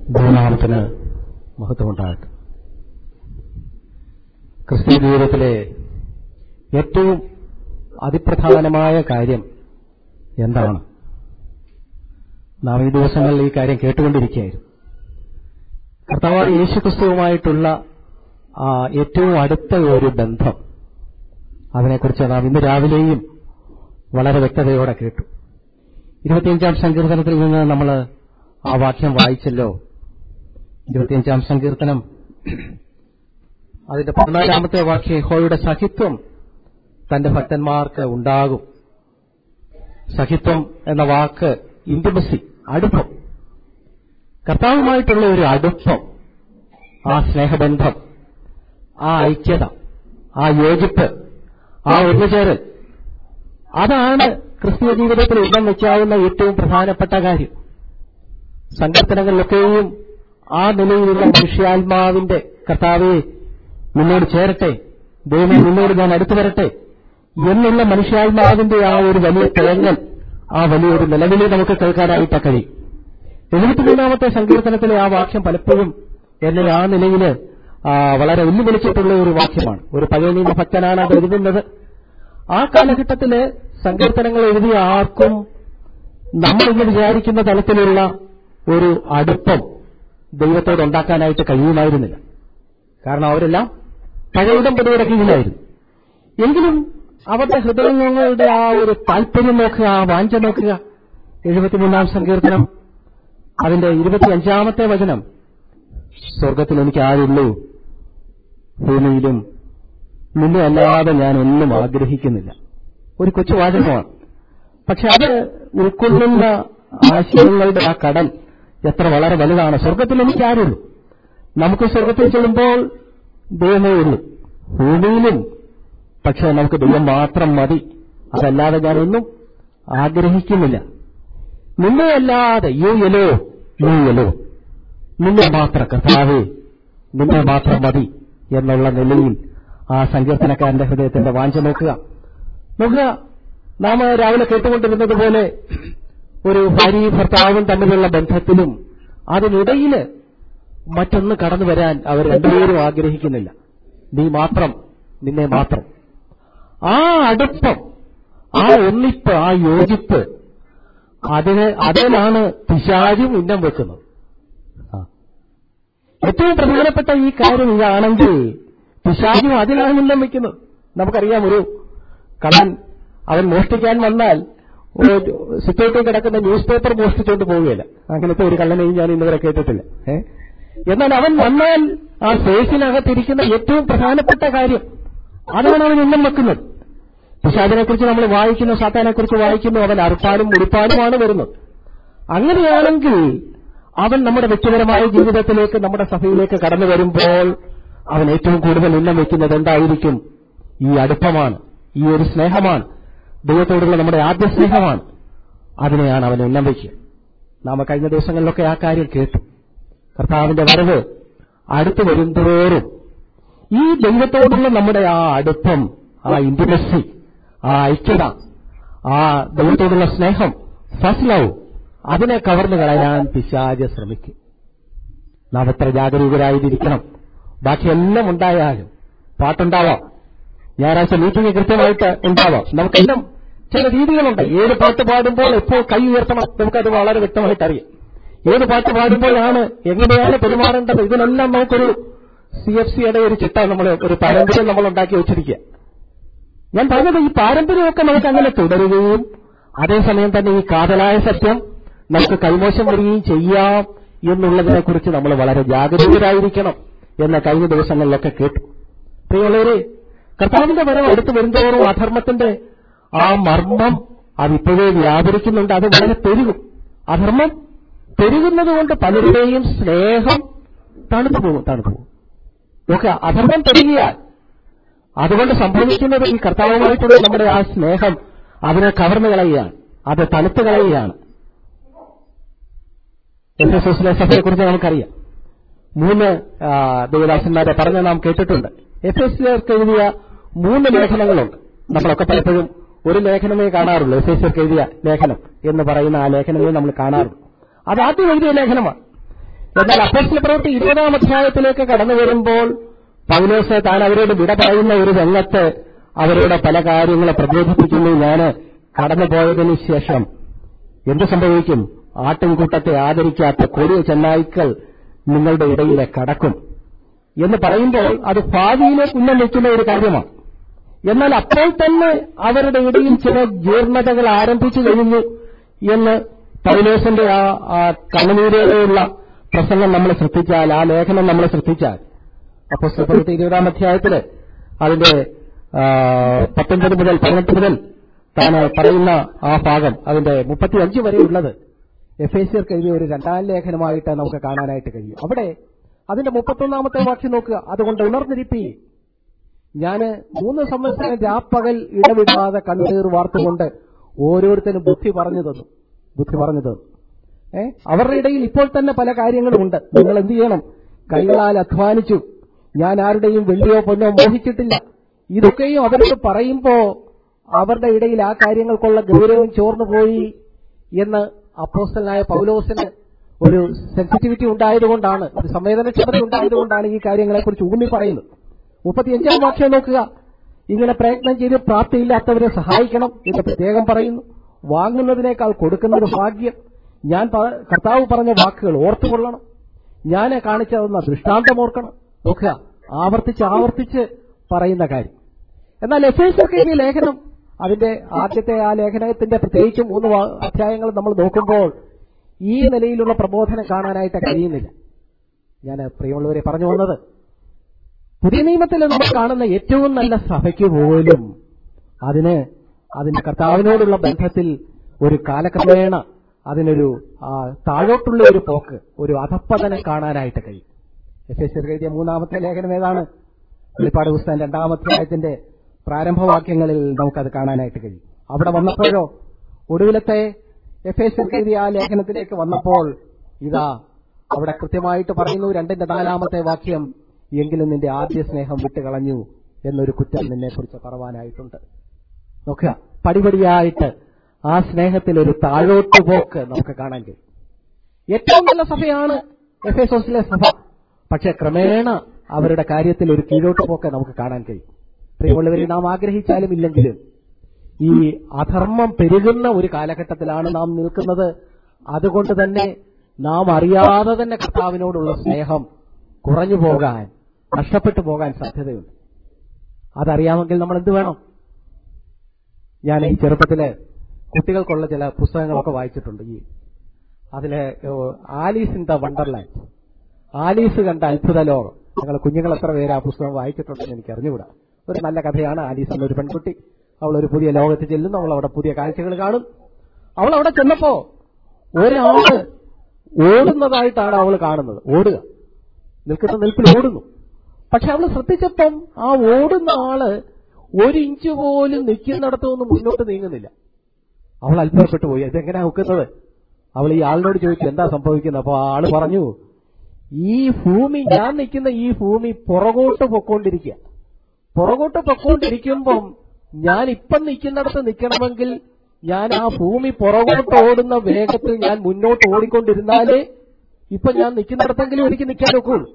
ദൈവനാമത്തിന് മഹത്വമുണ്ടാകട്ടെ ക്രിസ്ത്യ ജീവിതത്തിലെ ഏറ്റവും അതിപ്രധാനമായ കാര്യം എന്താണ് നാം ഈ ദിവസങ്ങളിൽ ഈ കാര്യം കേട്ടുകൊണ്ടിരിക്കുകയായിരുന്നു കർത്താവ് യേശുക്രിസ്തുവുമായിട്ടുള്ള ആ ഏറ്റവും അടുത്ത ഒരു ബന്ധം അതിനെക്കുറിച്ച് നാം ഇന്ന് രാവിലെയും വളരെ വ്യക്തതയോടെ കേട്ടു ഇരുപത്തിയഞ്ചാം സങ്കീർത്തനത്തിൽ നിന്ന് നമ്മൾ ആ വാക്യം വായിച്ചല്ലോ ഇരുപത്തിയഞ്ചാം സങ്കീർത്തനം അതിന്റെ പതിനാലാമത്തെ വാക്യം യഹോയുടെ സഹിത്വം തന്റെ ഭക്തന്മാർക്ക് ഉണ്ടാകും സഹിത്വം എന്ന വാക്ക് ഇന്റിമസി അടുപ്പം കർത്താവുമായിട്ടുള്ള ഒരു അടുപ്പം ആ സ്നേഹബന്ധം ആ ഐക്യത ആ യോജിപ്പ് ആ ഒന്നുചേരൽ അതാണ് ക്രിസ്തീയ ജീവിതത്തിൽ ഇടം വയ്ക്കാവുന്ന ഏറ്റവും പ്രധാനപ്പെട്ട കാര്യം സങ്കീർത്തനങ്ങളിലൊക്കെയും ആ നിലയിലുള്ള മനുഷ്യാത്മാവിന്റെ കർത്താവെ നിന്നോട് ചേരട്ടെ ദൈവം നിന്നോട് ഞാൻ അടുത്തു വരട്ടെ എന്നുള്ള മനുഷ്യാത്മാവിന്റെ ആ ഒരു വലിയ തേങ്ങൽ ആ വലിയൊരു നിലവിളി നമുക്ക് കേൾക്കാനായിട്ട് കഴിയും എഴുപത്തിമൂന്നാമത്തെ സങ്കീർത്തനത്തിലെ ആ വാക്യം പലപ്പോഴും എന്നെ ആ നിലയിൽ വളരെ വെല്ലുവിളിച്ചിട്ടുള്ള ഒരു വാക്യമാണ് ഒരു പഴയ നിയമ ഭക്തനാണ് അത് എഴുതുന്നത് ആ കാലഘട്ടത്തില് സങ്കീർത്തനങ്ങൾ എഴുതിയ ആർക്കും നമ്മളിന്ന് വിചാരിക്കുന്ന തലത്തിലുള്ള ഒരു അടുപ്പം ദൈവത്തോട് ഉണ്ടാക്കാനായിട്ട് കഴിയുമായിരുന്നില്ല കാരണം അവരെല്ലാം പഴയടം പടിയുടെ കീഴിലായിരുന്നു എങ്കിലും അവരുടെ ഹൃദയങ്ങളുടെ ആ ഒരു താല്പര്യം നോക്കുക ആ വാഞ്ച നോക്കുക എഴുപത്തിമൂന്നാം സങ്കീർത്തനം അതിന്റെ ഇരുപത്തിയഞ്ചാമത്തെ വചനം സ്വർഗത്തിൽ എനിക്ക് ആരുള്ളൂ ഭൂമിയിലും നിന്നെ അല്ലാതെ ഞാൻ ഒന്നും ആഗ്രഹിക്കുന്നില്ല ഒരു കൊച്ചു വാചകമാണ് പക്ഷെ അത് ഉൾക്കൊള്ളുന്ന ആശയങ്ങളുടെ ആ കടൽ എത്ര വളരെ വലുതാണ് സ്വർഗത്തിൽ എനിക്ക് ആരുള്ളൂ നമുക്ക് സ്വർഗത്തിൽ ചെല്ലുമ്പോൾ ദൈവമേ ഉള്ളൂ ഭൂമിയിലും പക്ഷെ നമുക്ക് ദൈവം മാത്രം മതി അതല്ലാതെ ഞാനൊന്നും ആഗ്രഹിക്കുന്നില്ല നിന്നെ അല്ലാതെ യു എലോ യു എലോ നിന്നെ മാത്രം കർത്താവേ നിന്നെ മാത്രം മതി എന്നുള്ള നിലയിൽ ആ സങ്കീർത്തനക്കാരന്റെ ഹൃദയത്തിന്റെ വാഞ്ച നോക്കുക നോക്കുക നാം രാവിലെ കേട്ടുകൊണ്ടിരുന്നത് പോലെ ഒരു ഭാര്യയും ഭർത്താവും തമ്മിലുള്ള ബന്ധത്തിലും അതിനിടയിൽ മറ്റൊന്ന് കടന്നു വരാൻ അവർ രണ്ടുപേരും ആഗ്രഹിക്കുന്നില്ല നീ മാത്രം നിന്നെ മാത്രം ആ അടുപ്പം ആ ഒന്നിപ്പ് ആ യോജിപ്പ് അതിന് അതിനാണ് പിശാചും ഉന്നം വെക്കുന്നത് ഏറ്റവും പ്രധാനപ്പെട്ട ഈ കാര്യം ഇതാണെങ്കിൽ പിശാചും അതിനാണ് ഉന്നം വെക്കുന്നത് നമുക്കറിയാം ഒരു കള്ളൻ അവൻ മോഷ്ടിക്കാൻ വന്നാൽ സിറ്റൗട്ടിൽ കിടക്കുന്ന ന്യൂസ് പേപ്പർ മോഷ്ടിച്ചുകൊണ്ട് പോവുകയില്ല അങ്ങനത്തെ ഒരു കള്ളനെയും ഞാൻ ഇന്നുവരെ കേട്ടിട്ടില്ല ഏ എന്നാൽ അവൻ വന്നാൽ ആ സേഫിനകത്തിരിക്കുന്ന ഏറ്റവും പ്രധാനപ്പെട്ട കാര്യം അതാണ് അവൻ ഉന്നം വെക്കുന്നത് പക്ഷെ അതിനെക്കുറിച്ച് നമ്മൾ വായിക്കുന്നു സാത്താനെക്കുറിച്ച് വായിക്കുന്നു അവൻ അറുപ്പാനും മുടിപ്പാനുമാണ് വരുന്നത് അങ്ങനെയാണെങ്കിൽ അവൻ നമ്മുടെ വ്യക്തിപരമായ ജീവിതത്തിലേക്ക് നമ്മുടെ സഭയിലേക്ക് കടന്നു വരുമ്പോൾ അവൻ ഏറ്റവും കൂടുതൽ ഉന്നം വയ്ക്കുന്നത് എന്തായിരിക്കും ഈ അടുപ്പമാണ് ഈ ഒരു സ്നേഹമാണ് ദൈവത്തോടുള്ള നമ്മുടെ ആദ്യ സ്നേഹമാണ് അതിനെയാണ് അവൻ ഉന്നം വയ്ക്കുക നാം കഴിഞ്ഞ ദിവസങ്ങളിലൊക്കെ ആ കാര്യം കേട്ടു കർത്താവിന്റെ വരവ് അടുത്തു വരുന്തോറും ഈ ദൈവത്തോടുള്ള നമ്മുടെ ആ അടുപ്പം ആ ഇന്റിമസി ആ ഐക്യത ആ ദൈവത്തോടുള്ള സ്നേഹം ഫസ്റ്റ് ലവ് അതിനെ കവർന്നു കളയാൻ പിശാച് ശ്രമിക്കും നാം എത്ര ജാഗരൂകരായിരിക്കണം ബാക്കിയെല്ലാം ഉണ്ടായാലും പാട്ടുണ്ടാവാം ഞായറാഴ്ച മീറ്റിംഗ് കൃത്യമായിട്ട് ഉണ്ടാവാം നമുക്കെല്ലാം ചില രീതികളുണ്ട് ഏത് പാട്ട് പാടുമ്പോൾ എപ്പോൾ കൈ ഉയർത്തണം നമുക്കത് വളരെ വ്യക്തമായിട്ട് അറിയാം ഏത് പാട്ട് പാടുമ്പോഴാണ് എങ്ങനെയാണ് പെരുമാറേണ്ടത് ഇതിനെല്ലാം നമുക്കൊരു സി എഫ് സിയുടെ ഒരു ചിട്ട നമ്മൾ ഒരു പാരമ്പര്യം നമ്മൾ ഉണ്ടാക്കി വെച്ചിരിക്കുക ഞാൻ പറഞ്ഞത് ഈ പാരമ്പര്യമൊക്കെ നമുക്ക് അങ്ങനെ തുടരുകയും അതേസമയം തന്നെ ഈ കാതലായ സത്യം നമുക്ക് കൈമോശം വരികയും ചെയ്യാം എന്നുള്ളതിനെക്കുറിച്ച് നമ്മൾ വളരെ ജാഗരൂകരായിരിക്കണം എന്ന കഴിഞ്ഞ ദിവസങ്ങളിലൊക്കെ കേട്ടു പ്രിയമുള്ളവരെ കർത്താവിന്റെ വരവ് അടുത്ത് വരുന്തോറും അധർമ്മത്തിന്റെ ആ മർമ്മം അതിപ്പോഴേ വ്യാപരിക്കുന്നുണ്ട് അത് വളരെ പെരുകും അധർമ്മം പെരുകുന്നത് കൊണ്ട് പലരുടെയും സ്നേഹം തണുത്തു പോകും തണുത്തു പോകും നോക്കുക അധർമ്മം പെരുകിയാൽ അതുകൊണ്ട് സംഭവിക്കുന്നത് ഈ കർത്താവുമായിട്ടുള്ള നമ്മുടെ ആ സ്നേഹം അതിനെ കവർന്നു കളയുകയാണ് അത് തണുത്ത് കളയുകയാണ് എസ് എസ് എസിലെ സഭയെക്കുറിച്ച് നമുക്കറിയാം മൂന്ന് ദേവദാസന്മാരെ പറഞ്ഞ് നാം കേട്ടിട്ടുണ്ട് എഫ് എസ് എഴുതിയ മൂന്ന് ലേഖനങ്ങളുണ്ട് നമ്മളൊക്കെ പലപ്പോഴും ഒരു ലേഖനമേ കാണാറുള്ളൂ എഫ് എസ് എഴുതിയ ലേഖനം എന്ന് പറയുന്ന ആ ലേഖനമേ നമ്മൾ കാണാറുള്ളൂ അത് ആദ്യം എഴുതിയ ലേഖനമാണ് എന്നാൽ അപ്പോസ്തല പ്രവൃത്തി ഇരുപതാം അധ്യായത്തിലേക്ക് കടന്നു വരുമ്പോൾ പൗലോസ് താൻ അവരോട് വിട പറയുന്ന ഒരു രംഗത്ത് അവരോട് പല കാര്യങ്ങളെ പ്രബോധിപ്പിക്കുന്നു ഞാൻ കടന്നുപോയതിനു ശേഷം എന്ത് സംഭവിക്കും ആട്ടിൻകൂട്ടത്തെ ആദരിക്കാത്ത കൊടിയ ചെന്നായ്ക്കൾ നിങ്ങളുടെ ഇടയിലെ കടക്കും എന്ന് പറയുമ്പോൾ അത് ഭാവിയിലേക്ക് ഉന്നമിക്കുന്ന ഒരു കാര്യമാണ് എന്നാൽ അപ്പോൾ തന്നെ അവരുടെ ഇടയിൽ ചില ജീർണതകൾ ആരംഭിച്ചു കഴിഞ്ഞു എന്ന് പൗലോസിന്റെ ആ ആ കണ്ണുനീരോടെയുള്ള പ്രസംഗം നമ്മൾ ശ്രദ്ധിച്ചാൽ ആ ലേഖനം നമ്മൾ ശ്രദ്ധിച്ചാൽ അപ്പോൾ പ്രവൃത്തി ഇരുപതാം അധ്യായത്തില് അതിന്റെ ആ, പത്തൊൻപത് മുതൽ പതിനെട്ട് മുതൽ താൻ പറയുന്ന ആ ഭാഗം അതിന്റെ മുപ്പത്തിയഞ്ച് വരെയുള്ളത് എഫ് എ സിയർക്ക് എഴുതിയ ഒരു രണ്ടാം ലേഖനമായിട്ട് നമുക്ക് കാണാനായിട്ട് കഴിയും അവിടെ അതിന്റെ മുപ്പത്തൊന്നാമത്തെ വാക്യം നോക്കുക അതുകൊണ്ട് ഉണർന്നിരിപ്പി ഞാന് മൂന്ന് സംവത്സരം രാപ്പകൽ ഇടവിടാതെ കണ്ണീർ വാർത്തുകൊണ്ട് ഓരോരുത്തരും ബുദ്ധി പറഞ്ഞു തന്നു ബുദ്ധി പറഞ്ഞു തന്നു ഏ അവരുടെ ഇടയിൽ ഇപ്പോൾ തന്നെ പല കാര്യങ്ങളുമുണ്ട് നിങ്ങൾ എന്ത് ചെയ്യണം കൈകളാൽ അധ്വാനിച്ചു ഞാൻ ആരുടെയും വെള്ളിയോ പൊന്നോ മോഹിച്ചിട്ടില്ല ഇതൊക്കെയും അവരോട് പറയുമ്പോ അവരുടെ ഇടയിൽ ആ കാര്യങ്ങൾക്കുള്ള ഗൗരവം ചോർന്നു പോയി എന്ന് അപ്പോസ്റ്റലായ പൗലോസിന് ഒരു സെൻസിറ്റിവിറ്റി ഉണ്ടായതുകൊണ്ടാണ് ഒരു സംവേദനക്ഷമത ഉണ്ടായതുകൊണ്ടാണ് ഈ കാര്യങ്ങളെക്കുറിച്ച് ഊന്നി പറയുന്നത് മുപ്പത്തിയഞ്ചാം വാക്യം നോക്കുക ഇങ്ങനെ പ്രയത്നം ചെയ്ത് പ്രാപ്തിയില്ലാത്തവരെ സഹായിക്കണം എന്ന് പ്രത്യേകം പറയുന്നു വാങ്ങുന്നതിനേക്കാൾ കൊടുക്കുന്നത് ഭാഗ്യം ഞാൻ പ- കർത്താവ് പറഞ്ഞ വാക്കുകൾ ഓർത്തുകൊള്ളണം ഞാൻ കാണിച്ചതെന്ന ദൃഷ്ടാന്തം ഓർക്കണം നോക്കുക ആവർത്തിച്ച് ആവർത്തിച്ച് പറയുന്ന കാര്യം എന്നാൽ എഫ് എസ് എഴുതിയ ലേഖനം അതിന്റെ ആദ്യത്തെ ആ ലേഖനത്തിന്റെ പ്രത്യേകിച്ച് മൂന്ന് വാ- അധ്യായങ്ങൾ നമ്മൾ നോക്കുമ്പോൾ ഈ നിലയിലുള്ള പ്രബോധനം കാണാനായിട്ട് കഴിയുന്നില്ല ഞാൻ പ്രിയമുള്ളവരെ പറഞ്ഞു വന്നത് പുതിയ നിയമത്തിൽ നമ്മൾ കാണുന്ന ഏറ്റവും നല്ല സഭയ്ക്ക് പോലും അതിന് അതിന്റെ കർത്താവിനോടുള്ള ബന്ധത്തിൽ ഒരു കാലക്രമേണ അതിനൊരു ആ, താഴോട്ടുള്ള ഒരു പോക്ക് ഒരു അധപ്പതനം കാണാനായിട്ട് കഴിയും എഫ് എസ് എഴുതിയ മൂന്നാമത്തെ ലേഖനം ഏതാണ് വെളിപ്പാട് പുസ്തകം രണ്ടാമത്തെ ആയത്തിന്റെ പ്രാരംഭവാക്യങ്ങളിൽ നമുക്കത് കാണാനായിട്ട് കഴിയും അവിടെ വന്നപ്പോഴോ ഒടുവിലത്തെ എഫ് എസ് എഴുതിയ ആ ലേഖനത്തിലേക്ക് വന്നപ്പോൾ ഇതാ അവിടെ കൃത്യമായിട്ട് പറയുന്നു രണ്ടിന്റെ നാലാമത്തെ വാക്യം എങ്കിലും നിന്റെ ആദ്യ സ്നേഹം വിട്ടുകളഞ്ഞു എന്നൊരു കുറ്റം നിന്നെ കുറിച്ച് പറവാനായിട്ടുണ്ട് നോക്കുക പടിപടിയായിട്ട് ആ സ്നേഹത്തിൽ ഒരു താഴോട്ട് പോക്ക് നമുക്ക് കാണാൻ കഴിയും ഏറ്റവും നല്ല സഭയാണ് എഫ് എസോസിലെ സഭ പക്ഷെ ക്രമേണ അവരുടെ കാര്യത്തിൽ ഒരു കീഴോട്ട് പോക്ക് നമുക്ക് കാണാൻ കഴിയും പ്രിയമുള്ളവരെ നാം ആഗ്രഹിച്ചാലും ഇല്ലെങ്കിലും ഈ അധർമ്മം പെരുകുന്ന ഒരു കാലഘട്ടത്തിലാണ് നാം നിൽക്കുന്നത് അതുകൊണ്ട് തന്നെ നാം അറിയാതെ തന്നെ കർത്താവിനോടുള്ള സ്നേഹം കുറഞ്ഞു പോകാൻ നഷ്ടപ്പെട്ടു പോകാൻ സാധ്യതയുണ്ട് അതറിയാമെങ്കിൽ നമ്മൾ എന്ത് വേണം ഞാൻ ഈ ചെറുപ്പത്തില് കുട്ടികൾക്കുള്ള ചില പുസ്തകങ്ങളൊക്കെ വായിച്ചിട്ടുണ്ട് ഈ അതില് ഏഹ്, Alice in the Wonderland Alice കണ്ട അത്ഭുത ലോകം ഞങ്ങൾ കുഞ്ഞുങ്ങൾ എത്ര പേര് ആ പുസ്തകം വായിച്ചിട്ടുണ്ടെന്ന് എനിക്ക് അറിഞ്ഞുകൂടാ ഒരു നല്ല കഥയാണ് ആലീസ് എന്ന ഒരു പെൺകുട്ടി അവൾ ഒരു പുതിയ ലോകത്ത് ചെല്ലുന്നു അവൾ അവിടെ പുതിയ കാഴ്ചകൾ കാണും അവൾ അവിടെ ചെന്നപ്പോ ഒരാള് ഓടുന്നതായിട്ടാണ് അവൾ കാണുന്നത് ഓടുക നിൽക്കുന്ന നിൽപ്പിൽ ഓടുന്നു പക്ഷെ അവൾ ശ്രദ്ധിച്ചപ്പം ആ ഓടുന്ന ആള് ഒരു ഇഞ്ച് പോലും നിൽക്കുന്നിടത്തൊന്നും മുന്നോട്ട് നീങ്ങുന്നില്ല അവൾ അത്ഭുതപ്പെട്ടു പോയി ഇതെങ്ങനെയാ നിൽക്കുന്നത് അവൾ ഈ ആളിനോട് ചോദിച്ചു എന്താ സംഭവിക്കുന്നത് അപ്പൊ ആ ആള് പറഞ്ഞു ഈ ഭൂമി ഞാൻ നിൽക്കുന്ന ഈ ഭൂമി പുറകോട്ട് പൊക്കോണ്ടിരിക്കുക പുറകോട്ട് പൊക്കോണ്ടിരിക്കുമ്പം ഞാൻ ഇപ്പം നിൽക്കുന്നിടത്ത് നിൽക്കണമെങ്കിൽ ഞാൻ ആ ഭൂമി പുറകോട്ട് ഓടുന്ന വേഗത്തിൽ ഞാൻ മുന്നോട്ട് ഓടിക്കൊണ്ടിരുന്നാലേ ഇപ്പൊ ഞാൻ നിൽക്കുന്നിടത്തെങ്കിലും എനിക്ക് നിൽക്കാൻ ഒക്കുള്ളൂ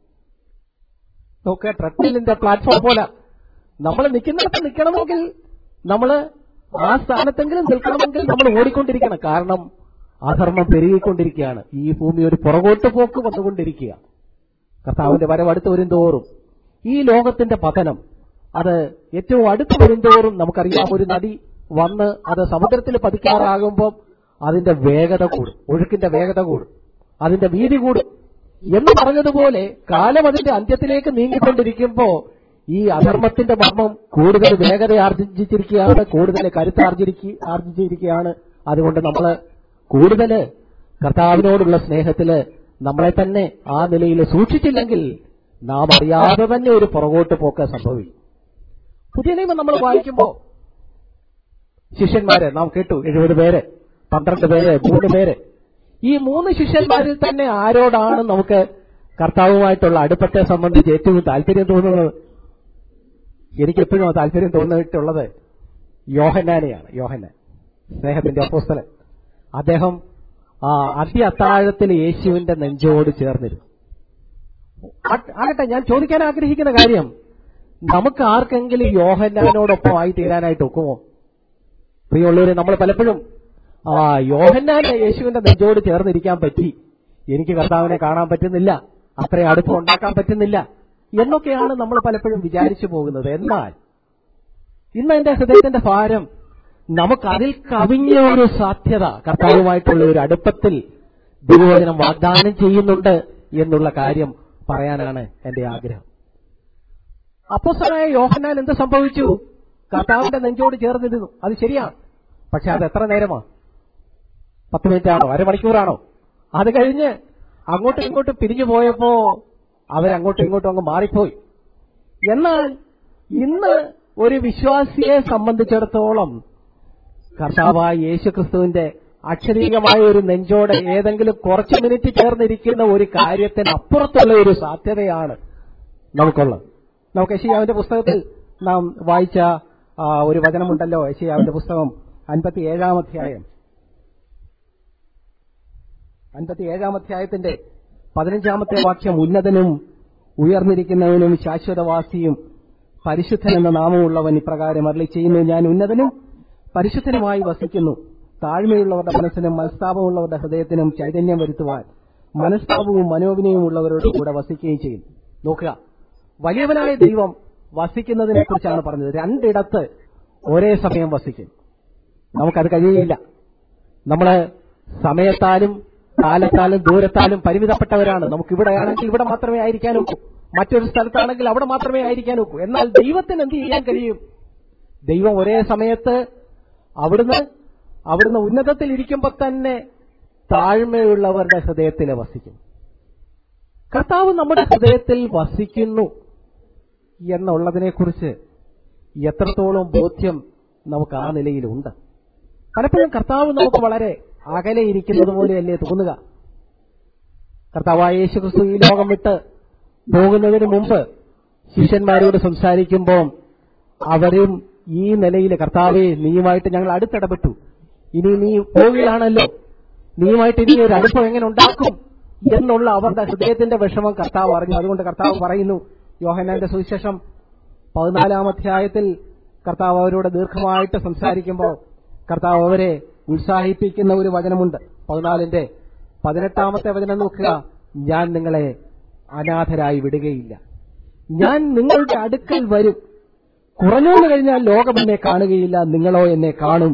നോക്കുക ട്രെഡ്മില്ലിന്റെ പ്ലാറ്റ്ഫോം പോലെ നമ്മൾ നിൽക്കുന്നിടത്ത് നിൽക്കണമെങ്കിൽ നമ്മൾ ആ സ്ഥാനത്തെങ്കിലും നിൽക്കണമെങ്കിൽ നമ്മൾ ഓടിക്കൊണ്ടിരിക്കണം കാരണം അധർമ്മം പെരുകിക്കൊണ്ടിരിക്കുകയാണ് ഈ ഭൂമി ഒരു പുറകോട്ട് പോക്ക് വന്നുകൊണ്ടിരിക്കുക കർത്താവിന്റെ വരവ് അടുത്ത് വരും തോറും ഈ ലോകത്തിന്റെ പതനം അത് ഏറ്റവും അടുത്ത് വരും തോറും നമുക്കറിയാം ഒരു നദി വന്ന് അത് സമുദ്രത്തിൽ പതിക്കാറാകുമ്പോൾ അതിന്റെ വേഗത കൂടും ഒഴുക്കിന്റെ വേഗത കൂടും അതിന്റെ വീതി കൂടും എന്ന് പറഞ്ഞതുപോലെ കാലം അതിന്റെ അന്ത്യത്തിലേക്ക് നീങ്ങിക്കൊണ്ടിരിക്കുമ്പോ ഈ അധർമ്മത്തിന്റെ മർമ്മം കൂടുതൽ വേഗത ആർജിച്ചിരിക്കുകയാണ് കൂടുതൽ കരുത്താർജിരിക്ക ആർജിച്ചിരിക്കുകയാണ് അതുകൊണ്ട് നമ്മൾ കൂടുതൽ കർത്താവിനോടുള്ള സ്നേഹത്തില് നമ്മളെ തന്നെ ആ നിലയിൽ സൂക്ഷിച്ചില്ലെങ്കിൽ നാം അറിയാതെ തന്നെ ഒരു പുറകോട്ട് പോക്ക് സംഭവിക്കും പുതിയ നിയമം നമ്മൾ വായിക്കുമ്പോ ശിഷ്യന്മാര് നാം കേട്ടു എഴുപത് പേര് പന്ത്രണ്ട് പേര് മൂന്ന് പേര് ഈ മൂന്ന് ശിഷ്യന്മാരിൽ തന്നെ ആരോടാണ് നമുക്ക് കർത്താവുമായിട്ടുള്ള അടുപ്പത്തെ സംബന്ധിച്ച് ഏറ്റവും താല്പര്യം തോന്നുന്നത് എനിക്ക് എപ്പോഴും ആ താല്പര്യം തോന്നിയിട്ടുള്ളത് യോഹന്നാനെയാണ് യോഹന്നാൻ സ്നേഹത്തിന്റെ അപ്പോസ്തലൻ അദ്ദേഹം ആ അതി അത്താഴത്തിൽ യേശുവിന്റെ നെഞ്ചോട് ചേർന്നിരുന്നു ആ- ആകട്ടെ ഞാൻ ചോദിക്കാൻ ആഗ്രഹിക്കുന്ന കാര്യം നമുക്ക് ആർക്കെങ്കിലും യോഹന്നാനോടൊപ്പം ആയി തീരാനായിട്ട് ഒക്കുമോ പ്രിയമുള്ളവരെ നമ്മൾ പലപ്പോഴും ആ യോഹന്നാൻ യേശുവിന്റെ നെഞ്ചോട് ചേർന്നിരിക്കാൻ പറ്റി എനിക്ക് കർത്താവിനെ കാണാൻ പറ്റുന്നില്ല അത്രയും അടുപ്പം ഉണ്ടാക്കാൻ പറ്റുന്നില്ല എന്നൊക്കെയാണ് നമ്മൾ പലപ്പോഴും വിചാരിച്ചു പോകുന്നത് എന്നാൽ ഇന്ന് എന്റെ ഹൃദയത്തിന്റെ ഭാരം നമുക്ക് അതിൽ കവിഞ്ഞ ഒരു സാധ്യത കർത്താവുമായിട്ടുള്ള ഒരു അടുപ്പത്തിൽ ദൈവവചനം വാഗ്ദാനം ചെയ്യുന്നുണ്ട് എന്നുള്ള കാര്യം പറയാനാണ് എന്റെ ആഗ്രഹം അപ്പോസനായ യോഹന്നാൻ എന്ത് സംഭവിച്ചു കർത്താവിന്റെ നെഞ്ചോട് ചേർന്നിരുന്നു അത് ശരിയാണ് പക്ഷെ അത് എത്ര നേരമാണ് പത്ത് മിനിറ്റ് ആണോ അരമണിക്കൂറാണോ അത് കഴിഞ്ഞ് അങ്ങോട്ടും ഇങ്ങോട്ടും പിരിഞ്ഞു പോയപ്പോ അവരങ്ങോട്ടും ഇങ്ങോട്ടും അങ്ങ് മാറിപ്പോയി എന്നാൽ ഇന്ന് ഒരു വിശ്വാസിയെ സംബന്ധിച്ചിടത്തോളം കർത്താവായ യേശുക്രിസ്തുവിന്റെ അക്ഷരീകമായ ഒരു നെഞ്ചോടെ ഏതെങ്കിലും കുറച്ച് മിനിറ്റ് ചേർന്നിരിക്കുന്ന ഒരു കാര്യത്തിന് അപ്പുറത്തുള്ള ഒരു സാധ്യതയാണ് നമുക്കുള്ളത് നമുക്ക് യശിയാവിന്റെ പുസ്തകത്തിൽ നാം വായിച്ച ആ, ഒരു വചനമുണ്ടല്ലോ യശിയാവിന്റെ പുസ്തകം അൻപത്തി ഏഴാം അധ്യായം അൻപത്തി ഏഴാം അധ്യായത്തിന്റെ പതിനഞ്ചാമത്തെ വാക്യം ഉന്നതനും ഉയർന്നിരിക്കുന്നവനും ശാശ്വതവാസിയും പരിശുദ്ധൻ എന്ന നാമമുള്ളവൻ ഇപ്രകാരം അരളി ചെയ്യുന്നു ഞാൻ ഉന്നതനും പരിശുദ്ധനുമായി വസിക്കുന്നു താഴ്മയുള്ളവരുടെ മനസ്സിനും മനസ്താപമുള്ളവരുടെ ഹൃദയത്തിനും ചൈതന്യം വരുത്തുവാൻ മനസ്താപവും മനോവിനയും ഉള്ളവരോട് കൂടെ വസിക്കുകയും ചെയ്യും നോക്കുക വലിയവനായ ദൈവം വസിക്കുന്നതിനെ കുറിച്ചാണ് പറഞ്ഞത് രണ്ടിടത്ത് ഒരേ സമയം വസിക്കും നമുക്കത് കഴിയുകയില്ല നമ്മള് സമയത്താലും കാലത്താലും ദൂരത്താലും പരിമിതപ്പെട്ടവരാണ് നമുക്ക് ഇവിടെ ആണെങ്കിൽ ഇവിടെ മാത്രമേ ആയിരിക്കാൻ ഒക്കൂ മറ്റൊരു സ്ഥലത്താണെങ്കിൽ അവിടെ മാത്രമേ ആയിരിക്കാൻ ഒക്കൂ എന്നാൽ ദൈവത്തിന് എന്ത് ചെയ്യാൻ കഴിയും ദൈവം ഒരേ സമയത്ത് അവിടുന്ന് അവിടുന്ന് ഉന്നതത്തിൽ ഇരിക്കുമ്പോൾ തന്നെ താഴ്മയുള്ളവരുടെ ഹൃദയത്തിൽ വസിക്കും കർത്താവ് നമ്മുടെ ഹൃദയത്തിൽ വസിക്കുന്നു എന്നുള്ളതിനെക്കുറിച്ച് എത്രത്തോളം ബോധ്യം നമുക്ക് ആ നിലയിലുണ്ട് പലപ്പോഴും കർത്താവ് നമുക്ക് വളരെ അകലെ ഇരിക്കുന്നത് പോലെയല്ലേ തോന്നുക കർത്താവായ യേശുക്രിസ്തു ഈ ലോകം വിട്ട് പോകുന്നതിന് മുമ്പ് ശിഷ്യന്മാരോട് സംസാരിക്കുമ്പോൾ അവരും ഈ നിലയിൽ കർത്താവെ നീയുമായിട്ട് ഞങ്ങൾ അടുത്തിടപെട്ടു ഇനി നീ പോവുകയാണല്ലോ നീയുമായിട്ട് ഇനി ഒരു അടുപ്പം എങ്ങനെ ഉണ്ടാക്കും എന്നുള്ള അവരുടെ ഹൃദയത്തിന്റെ വിഷമം കർത്താവ് അറിഞ്ഞു അതുകൊണ്ട് കർത്താവ് പറയുന്നു യോഹനാന്റെ സുവിശേഷം പതിനാലാം അധ്യായത്തിൽ കർത്താവ് അവരോട് ദീർഘമായിട്ട് സംസാരിക്കുമ്പോൾ കർത്താവ് അവരെ ഉത്സാഹിപ്പിക്കുന്ന ഒരു വചനമുണ്ട് പതിനാലിന്റെ പതിനെട്ടാമത്തെ വചനം നോക്കുക ഞാൻ നിങ്ങളെ അനാഥരായി വിടുകയില്ല ഞാൻ നിങ്ങളുടെ അടുക്കൽ വരും കുറഞ്ഞോന്ന് കഴിഞ്ഞാൽ ലോകം എന്നെ കാണുകയില്ല നിങ്ങളോ എന്നെ കാണും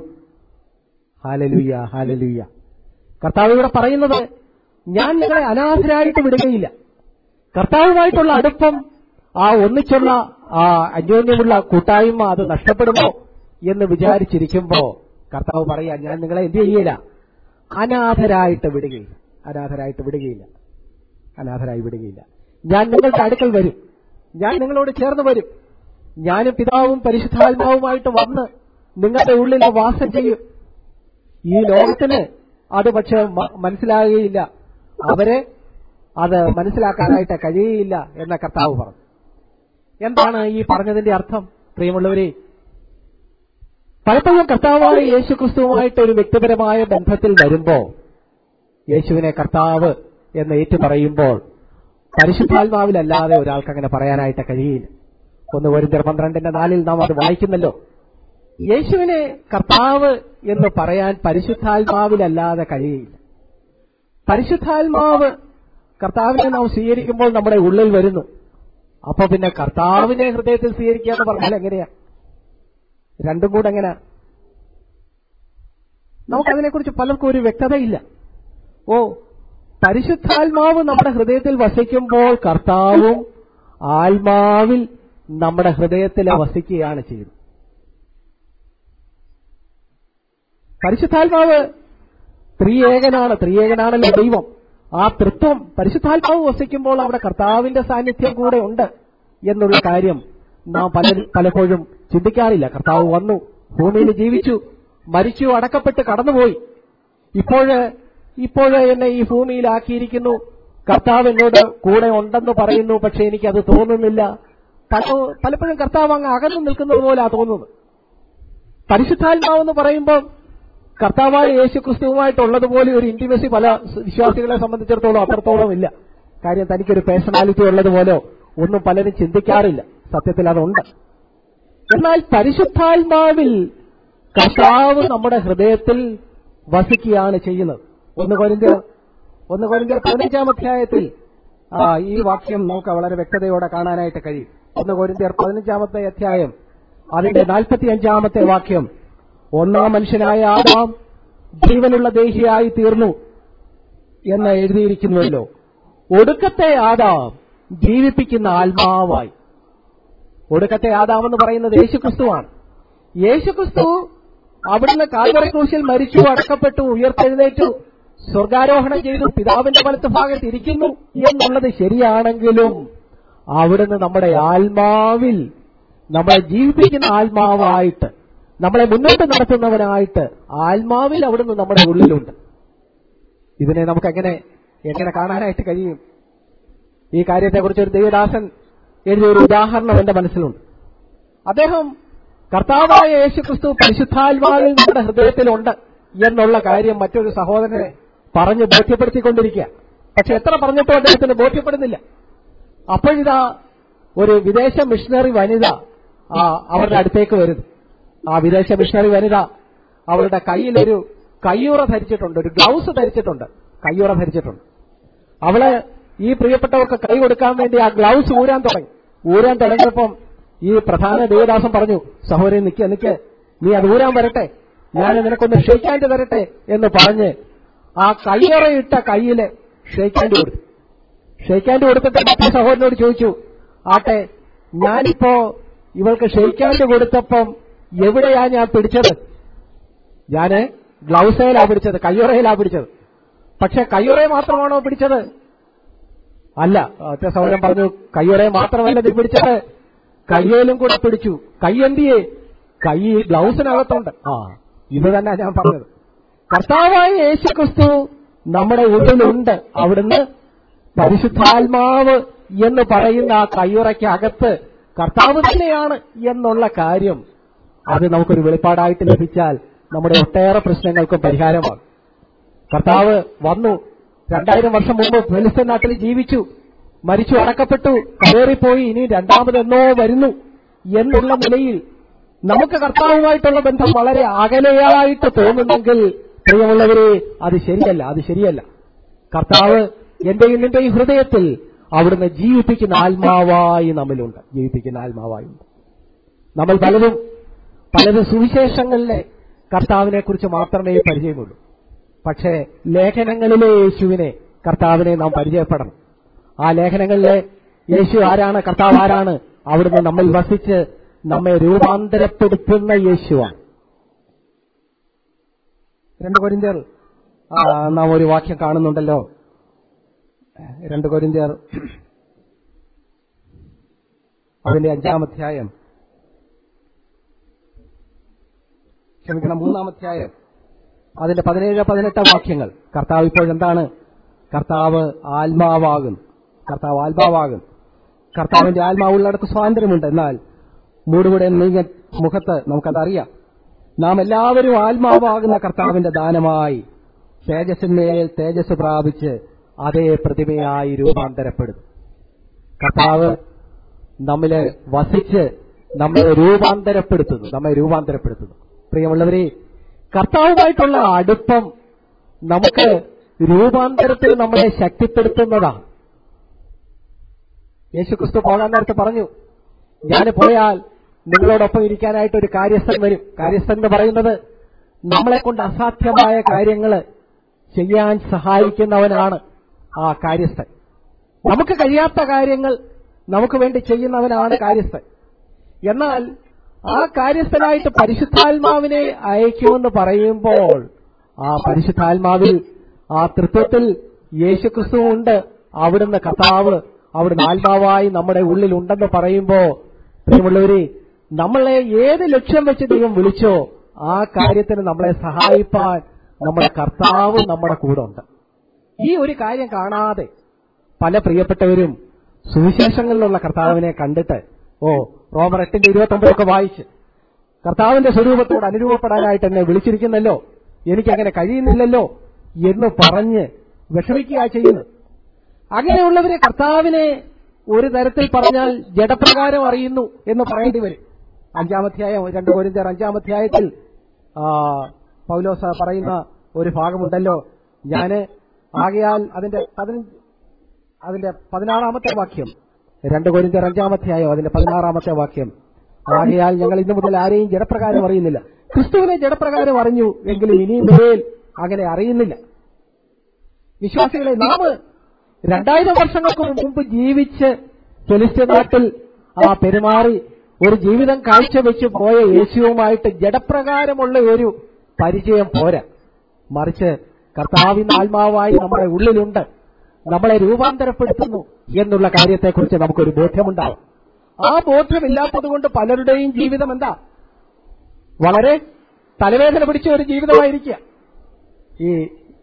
ഹാലലുയ്യ ഹാലലുയ്യ കർത്താവ് ഇവിടെ പറയുന്നത് ഞാൻ നിങ്ങളെ അനാഥരായിട്ട് വിടുകയില്ല കർത്താവുമായിട്ടുള്ള അടുപ്പം ആ ഒന്നിച്ചുള്ള ആ അന്യോന്യമുള്ള കൂട്ടായ്മ അത് നഷ്ടപ്പെടുമോ എന്ന് വിചാരിച്ചിരിക്കുമ്പോ കർത്താവ് പറയാ ഞാൻ നിങ്ങളെ എന്ത് ചെയ്യില്ല അനാഥരായിട്ട് വിടുകയില്ല അനാഥരായിട്ട് വിടുകയില്ല അനാഥരായി വിടുകയില്ല ഞാൻ നിങ്ങളുടെ അടുക്കൽ വരും ഞാൻ നിങ്ങളോട് ചേർന്ന് വരും ഞാനും പിതാവും പരിശുദ്ധാത്മാവുമായിട്ട് വന്ന് നിങ്ങളുടെ ഉള്ളിൽ വാസം ചെയ്യും ഈ ലോകത്തിന് അത് പക്ഷെ മ- മനസ്സിലാകുകയില്ല അവരെ അത് മനസ്സിലാക്കാനായിട്ട് കഴിയുകയില്ല എന്ന കർത്താവ് പറഞ്ഞു എന്താണ് ഈ പറഞ്ഞതിന്റെ അർത്ഥം പ്രിയമുള്ളവരെ പലപ്പോഴും കർത്താവായ യേശു ക്രിസ്തുവുമായിട്ട് ഒരു വ്യക്തിപരമായ ബന്ധത്തിൽ വരുമ്പോ യേശുവിനെ കർത്താവ് എന്ന് ഏറ്റു പറയുമ്പോൾ പരിശുദ്ധാത്മാവിലല്ലാതെ ഒരാൾക്ക് അങ്ങനെ പറയാനായിട്ട് കഴിയില്ല ഒന്ന് ഒരു പന്ത്രണ്ടിന്റെ നാലിൽ നാം അത് വായിക്കുന്നല്ലോ യേശുവിനെ കർത്താവ് എന്ന് പറയാൻ പരിശുദ്ധാത്മാവിലല്ലാതെ കഴിയില്ല പരിശുദ്ധാത്മാവ് കർത്താവിനെ നാം സ്വീകരിക്കുമ്പോൾ നമ്മുടെ ഉള്ളിൽ വരുന്നു അപ്പൊ പിന്നെ കർത്താവിനെ ഹൃദയത്തിൽ സ്വീകരിക്കുക എന്ന് പറഞ്ഞാൽ എങ്ങനെയാ രണ്ടും കൂടെ എങ്ങനെയാ നമുക്കതിനെക്കുറിച്ച് പലർക്കും ഒരു വ്യക്തതയില്ല ഓ പരിശുദ്ധാത്മാവ് നമ്മുടെ ഹൃദയത്തിൽ വസിക്കുമ്പോൾ കർത്താവും ആത്മാവിൽ നമ്മുടെ ഹൃദയത്തിൽ വസിക്കുകയാണ് ചെയ്യുന്നത് പരിശുദ്ധാത്മാവ് ത്രിയേകനാണ് ത്രിയേകനാണല്ലോ ദൈവം ആ തൃത്വം പരിശുദ്ധാത്മാവ് വസിക്കുമ്പോൾ അവിടെ കർത്താവിന്റെ സാന്നിധ്യം കൂടെ ഉണ്ട് എന്നുള്ള കാര്യം നാം പല പലപ്പോഴും ചിന്തിക്കാറില്ല കർത്താവ് വന്നു ഭൂമിയിൽ ജീവിച്ചു മരിച്ചു അടക്കപ്പെട്ട് കടന്നുപോയി ഇപ്പോഴ് ഇപ്പോഴ് എന്നെ ഈ ഭൂമിയിലാക്കിയിരിക്കുന്നു കർത്താവ് എന്നോട് കൂടെ ഉണ്ടെന്ന് പറയുന്നു പക്ഷെ എനിക്കത് തോന്നുന്നില്ല പല- പലപ്പോഴും കർത്താവ് അങ്ങ് അകന്നു നിൽക്കുന്നത് പോലാ തോന്നുന്നത് പരിശുദ്ധാത്മാവെന്ന് പറയുമ്പോൾ കർത്താവായ യേശു ക്രിസ്തുവുമായിട്ടുള്ളതുപോലെ ഒരു ഇന്റിമസി പല വിശ്വാസികളെ സംബന്ധിച്ചിടത്തോളം അത്രത്തോളം ഇല്ല കാര്യം തനിക്കൊരു പേഴ്സണാലിറ്റി ഉള്ളതുപോലോ ഒന്നും പലരും ചിന്തിക്കാറില്ല സത്യത്തിൽ അതുണ്ട് എന്നാൽ പരിശുദ്ധാത്മാവിൽ കർത്താവ് നമ്മുടെ ഹൃദയത്തിൽ വസിക്കുകയാണ് ചെയ്യുന്നത് ഒന്ന് കൊരിന്ത്യർ ഒന്ന് കൊരിന്ത്യർ പതിനഞ്ചാം അധ്യായത്തിൽ ആ ഈ വാക്യം നമുക്ക് വളരെ വ്യക്തതയോടെ കാണാനായിട്ട് കഴിയും ഒന്ന് കൊരിന്ത്യർ പതിനഞ്ചാമത്തെ അധ്യായം അതിന്റെ നാൽപ്പത്തിയഞ്ചാമത്തെ വാക്യം ഒന്നാം മനുഷ്യനായ ആദാം ജീവനുള്ള ദേഹിയായി തീർന്നു എന്ന് എഴുതിയിരിക്കുന്നുവല്ലോ ഒടുക്കത്തെ ആദാം ജീവിപ്പിക്കുന്ന ആത്മാവായി ഒടുക്കത്തെ ആദാം എന്ന് പറയുന്നത് യേശുക്രിസ്തുവാണ് യേശുക്രിസ്തു അവിടുന്ന് കാൽവറി ക്രൂശിൽ മരിച്ചു അടക്കപ്പെട്ടു ഉയർത്തെഴുന്നേറ്റു സ്വർഗാരോഹണം ചെയ്തു പിതാവിന്റെ വലത്ത് ഭാഗത്ത് ഇരിക്കുന്നു എന്നുള്ളത് ശരിയാണെങ്കിലും അവിടുന്ന് നമ്മുടെ ആത്മാവിൽ നമ്മളെ ജീവിപ്പിക്കുന്ന ആത്മാവായിട്ട് നമ്മളെ മുന്നോട്ട് നടത്തുന്നവനായിട്ട് ആത്മാവിൽ അവിടുന്ന് നമ്മുടെ ഉള്ളിലുണ്ട് ഇതിനെ നമുക്ക് എങ്ങനെ എങ്ങനെ കാണാനായിട്ട് കഴിയും ഈ കാര്യത്തെക്കുറിച്ച് ഒരു ദേവദാസൻ എഴുതിയ ഒരു ഉദാഹരണം എന്റെ മനസ്സിലുണ്ട് അദ്ദേഹം കർത്താവായ യേശുക്രിസ്തു പരിശുദ്ധാത്മാവിൽ നമ്മുടെ ഹൃദയത്തിലുണ്ട് എന്നുള്ള കാര്യം മറ്റൊരു സഹോദരനെ പറഞ്ഞ് ബോധ്യപ്പെടുത്തിക്കൊണ്ടിരിക്കുക പക്ഷെ എത്ര പറഞ്ഞിട്ടും അദ്ദേഹത്തിന് ബോധ്യപ്പെടുന്നില്ല അപ്പോഴിതാ ഒരു വിദേശ മിഷണറി വനിത ആ അവരുടെ അടുത്തേക്ക് വരുന്നു ആ വിദേശ മിഷണറി വനിത അവളുടെ കയ്യിലൊരു കയ്യുറ ധരിച്ചിട്ടുണ്ട് ഒരു ഗ്ലൗസ് ധരിച്ചിട്ടുണ്ട് കയ്യുറ ധരിച്ചിട്ടുണ്ട് അവള് ഈ പ്രിയപ്പെട്ടവർക്ക് കൈ കൊടുക്കാൻ വേണ്ടി ആ ഗ്ലൗസ് ഊരാൻ തുടങ്ങി ഊരാൻ തുടങ്ങിയപ്പം ഈ പ്രധാന ദേവദാസൻ പറഞ്ഞു സഹോദരൻ നിക്ക് നിക്ക് നീ അത് ഊരാൻ വരട്ടെ ഞാൻ നിനക്കൊന്ന് ഷെയ്ക്കാൻഡ് തരട്ടെ എന്ന് പറഞ്ഞ് ആ കയ്യറയിട്ട കയ്യില് ഷെയ്ക്കാൻഡ് കൊടുത്തു ഷെയ്ക്കാൻഡ് കൊടുത്തിട്ട് മറ്റേ സഹോദരനോട് ചോദിച്ചു ആട്ടെ ഞാനിപ്പോ ഇവൾക്ക് ഷെയ്ക്കാൻഡ് കൊടുത്തപ്പം എവിടെയാ ഞാൻ പിടിച്ചത് ഞാന് ഗ്ലൗസയിലാ പിടിച്ചത് കയ്യുറയിലാ പിടിച്ചത് പക്ഷെ കയ്യുറയെ മാത്രമാണോ പിടിച്ചത് അല്ല ഒറ്റ സൗകര്യം പറഞ്ഞു കയ്യുറയെ മാത്രമല്ല നീ പിടിച്ചത് കയ്യേലും കൂടെ പിടിച്ചു കൈ എന്തിയെ കൈ ഗ്ലൗസിനകത്തുണ്ട് ആ ഇത് തന്നെ ഞാൻ പറഞ്ഞത് കർത്താവായ യേശു ക്രിസ്തു നമ്മുടെ ഉള്ളിലുണ്ട് അവിടുന്ന് പരിശുദ്ധാത്മാവ് എന്ന് പറയുന്ന ആ കയ്യുറയ്ക്ക് അകത്ത് കർത്താവ് തന്നെയാണ് എന്നുള്ള കാര്യം അത് നമുക്കൊരു വെളിപ്പാടായിട്ട് ലഭിച്ചാൽ നമ്മുടെ ഒട്ടേറെ പ്രശ്നങ്ങൾക്കും പരിഹാരമാകും കർത്താവ് വന്നു രണ്ടായിരം വർഷം മുമ്പ് ഫെലിസ്തീൻ നാട്ടിൽ ജീവിച്ചു മരിച്ചു അടക്കപ്പെട്ടു കയറിപ്പോയി ഇനി രണ്ടാമതെന്നോ വരുന്നു എന്നുള്ള നിലയിൽ നമുക്ക് കർത്താവുമായിട്ടുള്ള ബന്ധം വളരെ അകലെയായിട്ട് തോന്നുന്നെങ്കിൽ പ്രിയമുള്ളവരെ അത് ശരിയല്ല അത് ശരിയല്ല കർത്താവ് എന്റെയും നിന്റെയും ഹൃദയത്തിൽ അവിടുന്ന് ജീവിപ്പിക്കുന്ന ആത്മാവായി നമ്മിലുണ്ട് ജീവിപ്പിക്കുന്ന ആത്മാവായുണ്ട് നമ്മൾ പലരും പലരും സുവിശേഷങ്ങളിലെ കർത്താവിനെ കുറിച്ച് മാത്രമേ പരിചയമുള്ളൂ പക്ഷേ ലേഖനങ്ങളിലെ യേശുവിനെ കർത്താവിനെ നാം പരിചയപ്പെടണം ആ ലേഖനങ്ങളിലെ യേശു ആരാണ് കർത്താവ് ആരാണ് അവിടുന്ന് നമ്മിൽ വസിച്ച് നമ്മെ രൂപാന്തരപ്പെടുത്തുന്ന യേശുവാണ് രണ്ട് കൊരിന്ത്യർ ആ, നാം ഒരു വാക്യം കാണുന്നുണ്ടല്ലോ രണ്ട് കൊരിന്ത്യർ അതിന്റെ അഞ്ചാം അധ്യായം ക്ഷമിക്കണം മൂന്നാം അധ്യായം അതിന്റെ പതിനേഴ് പതിനെട്ട് വാക്യങ്ങൾ കർത്താവ് ഇപ്പോഴെന്താണ് കർത്താവ് ആത്മാവാകുന്നു കർത്താവ് ആത്മാവാകുന്നു കർത്താവിന്റെ ആത്മാവുള്ളിടത്ത് സ്വാതന്ത്ര്യമുണ്ട് എന്നാൽ മൂടുകൂടെ നീങ്ങ മുഖത്ത് നമുക്കതറിയാം നാം എല്ലാവരും ആത്മാവാകുന്ന കർത്താവിന്റെ ദാനമായി തേജസ്സിന്മേൽ തേജസ് പ്രാപിച്ച് അതേ പ്രതിമയായി രൂപാന്തരപ്പെടുന്നു കർത്താവ് നമ്മില് വസിച്ച് നമ്മെ രൂപാന്തരപ്പെടുത്തുന്നു നമ്മെ രൂപാന്തരപ്പെടുത്തുന്നു പ്രിയമുള്ളവരെ കർത്താവുമായിട്ടുള്ള അടുപ്പം നമുക്ക് രൂപാന്തരത്തിൽ നമ്മളെ ശക്തിപ്പെടുത്തുന്നതാണ് യേശുക്രിസ്തു പോകാൻ നേരത്തെ പറഞ്ഞു ഞാൻ പോയാൽ നിങ്ങളോടൊപ്പം ഇരിക്കാനായിട്ട് ഒരു കാര്യസ്ഥൻ വരും കാര്യസ്ഥൻ എന്ന് പറയുന്നത് നമ്മളെ കൊണ്ട് അസാധ്യമായ കാര്യങ്ങൾ ചെയ്യാൻ സഹായിക്കുന്നവനാണ് ആ കാര്യസ്ഥൻ നമുക്ക് കഴിയാത്ത കാര്യങ്ങൾ നമുക്ക് വേണ്ടി ചെയ്യുന്നവനാണ് കാര്യസ്ഥൻ എന്നാൽ ആ കാര്യസ്ഥനായിട്ട് പരിശുദ്ധാത്മാവിനെ അയക്കുമെന്ന് പറയുമ്പോൾ ആ പരിശുദ്ധാത്മാവിൽ ആ തൃത്വത്തിൽ യേശുക്രിസ്തു ഉണ്ട് അവിടുന്ന് കർത്താവ് അവിടുന്ന് ആത്മാവായി നമ്മുടെ ഉള്ളിൽ ഉണ്ടെന്ന് പറയുമ്പോ പ്രിയമുള്ളവരെ നമ്മളെ ഏത് ലക്ഷ്യം വെച്ച് ദൈവം വിളിച്ചോ ആ കാര്യത്തിന് നമ്മളെ സഹായിപ്പാൻ നമ്മുടെ കർത്താവ് നമ്മുടെ കൂടെ ഉണ്ട് ഈ ഒരു കാര്യം കാണാതെ പല പ്രിയപ്പെട്ടവരും സുവിശേഷങ്ങളിലുള്ള കർത്താവിനെ കണ്ടിട്ട് ഓ റോമർ എട്ടിന്റെ ഇരുപത്തി ഒമ്പതൊക്കെ വായിച്ച് കർത്താവിന്റെ സ്വരൂപത്തോട് അനുരൂപപ്പെടാനായിട്ട് എന്നെ വിളിച്ചിരിക്കുന്നല്ലോ എനിക്കങ്ങനെ കഴിയുന്നില്ലല്ലോ എന്ന് പറഞ്ഞ് വിഷമിക്കുക ചെയ്യുന്നത് അങ്ങനെയുള്ളവരെ കർത്താവിനെ ഒരു തരത്തിൽ പറഞ്ഞാൽ ജഡപ്രകാരം അറിയുന്നു എന്ന് പറയേണ്ടി വരും അഞ്ചാമധ്യായം രണ്ട് കോരിന്തർ അഞ്ചാമധ്യായത്തിൽ ആ, പൗലോസ പറയുന്ന ഒരു ഭാഗമുണ്ടല്ലോ ഞാന് ആകയാൽ അതിന്റെ പതിനഞ്ച് അതിന്റെ പതിനാറാമത്തെ വാക്യം രണ്ട് കോരിന്തർ അഞ്ചാമധ്യായം അതിന്റെ പതിനാറാമത്തെ വാക്യം ആകയാൽ ഞങ്ങൾ ഇന്നു മുതൽ ആരെയും ജഡപ്രകാരം അറിയുന്നില്ല ക്രിസ്തുവിനെ ജഡപ്രകാരം അറിഞ്ഞു എങ്കിലും ഇനിയും മേൽ അങ്ങനെ അറിയുന്നില്ല വിശ്വാസികളെ നാം രണ്ടായിരം വർഷങ്ങൾക്ക് മുമ്പ് ജീവിച്ച് ഫെലിസ്ത്യ നാട്ടിൽ ആ പെരുമാറി ഒരു ജീവിതം കാഴ്ചവെച്ച് പോയ യേശുവുമായിട്ട് ജഡപ്രകാരമുള്ള ഒരു പരിചയം പോരാ മറിച്ച് കർത്താവിന് ആത്മാവായി നമ്മുടെ ഉള്ളിലുണ്ട് നമ്മളെ രൂപാന്തരപ്പെടുത്തുന്നു എന്നുള്ള കാര്യത്തെക്കുറിച്ച് നമുക്കൊരു ബോധ്യമുണ്ടാവും ആ ബോധ്യമില്ലാത്തതുകൊണ്ട് പലരുടെയും ജീവിതം എന്താ വളരെ തലവേദന പിടിച്ച ഒരു ജീവിതമായിരിക്കുക ഈ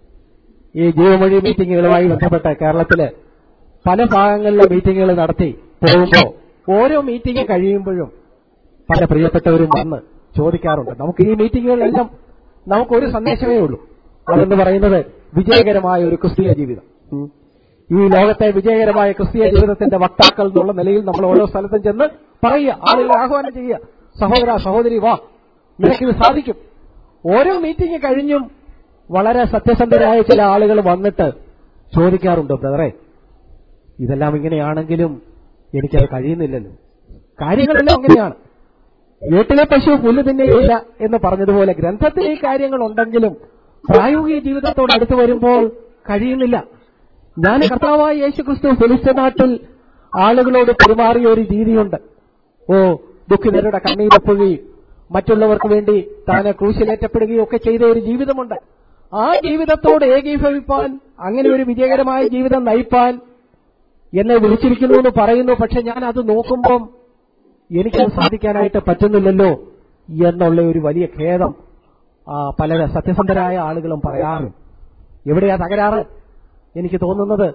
ഈ ജീവമൊഴി മീറ്റിങ്ങുകളുമായി ബന്ധപ്പെട്ട് കേരളത്തില് പല ഭാഗങ്ങളിലെ മീറ്റിങ്ങുകൾ നടത്തി പോകുമ്പോൾ ഓരോ മീറ്റിംഗ് കഴിയുമ്പോഴും പല പ്രിയപ്പെട്ടവരും വന്ന് ചോദിക്കാറുണ്ട് നമുക്ക് ഈ മീറ്റിങ്ങുകളിലെല്ലാം നമുക്കൊരു സന്ദേശമേ ഉള്ളൂ അതെന്ന് പറയുന്നത് വിജയകരമായ ഒരു ക്രിസ്തീയ ജീവിതം ഉം. ഈ ലോകത്തെ വിജയകരമായ ക്രിസ്തീയ ജീവിതത്തിന്റെ വക്താക്കൾ എന്നുള്ള നിലയിൽ നമ്മൾ ഓരോ സ്ഥലത്തും ചെന്ന് പറയുക ആളുകളെ ആഹ്വാനം ചെയ്യുക സഹോദര സഹോദരി വാ നിനക്കിത് സാധിക്കും ഓരോ മീറ്റിംഗ് കഴിഞ്ഞും വളരെ സത്യസന്ധരായ ചില ആളുകൾ വന്നിട്ട് ചോദിക്കാറുണ്ട് ബ്രദറെ ഇതെല്ലാം ഇങ്ങനെയാണെങ്കിലും എനിക്കത് കഴിയുന്നില്ലല്ലോ കാര്യങ്ങളെല്ലാം അങ്ങനെയാണ് വീട്ടിലെ പശു പുല്ല് തിന്നുകയില്ല എന്ന് പറഞ്ഞതുപോലെ ഗ്രന്ഥത്തിൽ ഈ കാര്യങ്ങൾ ഉണ്ടെങ്കിലും പ്രായോഗിക ജീവിതത്തോട് അടുത്ത് വരുമ്പോൾ കഴിയുന്നില്ല ഞാൻ കർത്താവായ യേശു ക്രിസ്തു ഫിലിസ്തീൻ നാട്ടിൽ ആളുകളോട് പെരുമാറിയ ഒരു രീതിയുണ്ട് ഓ ദുഃഖിതരുടെ കണ്ണീരൊപ്പുകയും മറ്റുള്ളവർക്ക് വേണ്ടി താനെ ക്രൂശിലേറ്റപ്പെടുകയും ഒക്കെ ചെയ്ത ഒരു ജീവിതമുണ്ട് ആ ജീവിതത്തോട് ഏകീഭവിപ്പാൻ അങ്ങനെ ഒരു വിജയകരമായ ജീവിതം നയിപ്പാൻ എന്നെ വിളിച്ചിരിക്കുന്നു എന്ന് പറയുന്നു പക്ഷെ ഞാൻ അത് നോക്കുമ്പം എനിക്കത് സാധിക്കാനായിട്ട് പറ്റുന്നില്ലല്ലോ എന്നുള്ള ഒരു വലിയ ഖേദം ആ, പല സത്യസന്ധരായ ആളുകളും പറയാറും എവിടെയാ തകരാറ് എനിക്ക് തോന്നുന്നത്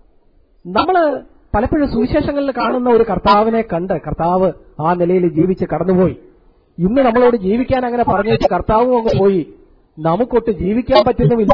നമ്മള് പലപ്പോഴും സുവിശേഷങ്ങളിൽ കാണുന്ന ഒരു കർത്താവിനെ കണ്ട് കർത്താവ് ആ നിലയിൽ ജീവിച്ച് കടന്നുപോയി ഇന്ന് നമ്മളോട് ജീവിക്കാൻ അങ്ങനെ പറഞ്ഞിട്ട് കർത്താവും അങ്ങ് പോയി നമുക്കൊട്ട് ജീവിക്കാൻ പറ്റുന്നുമില്ല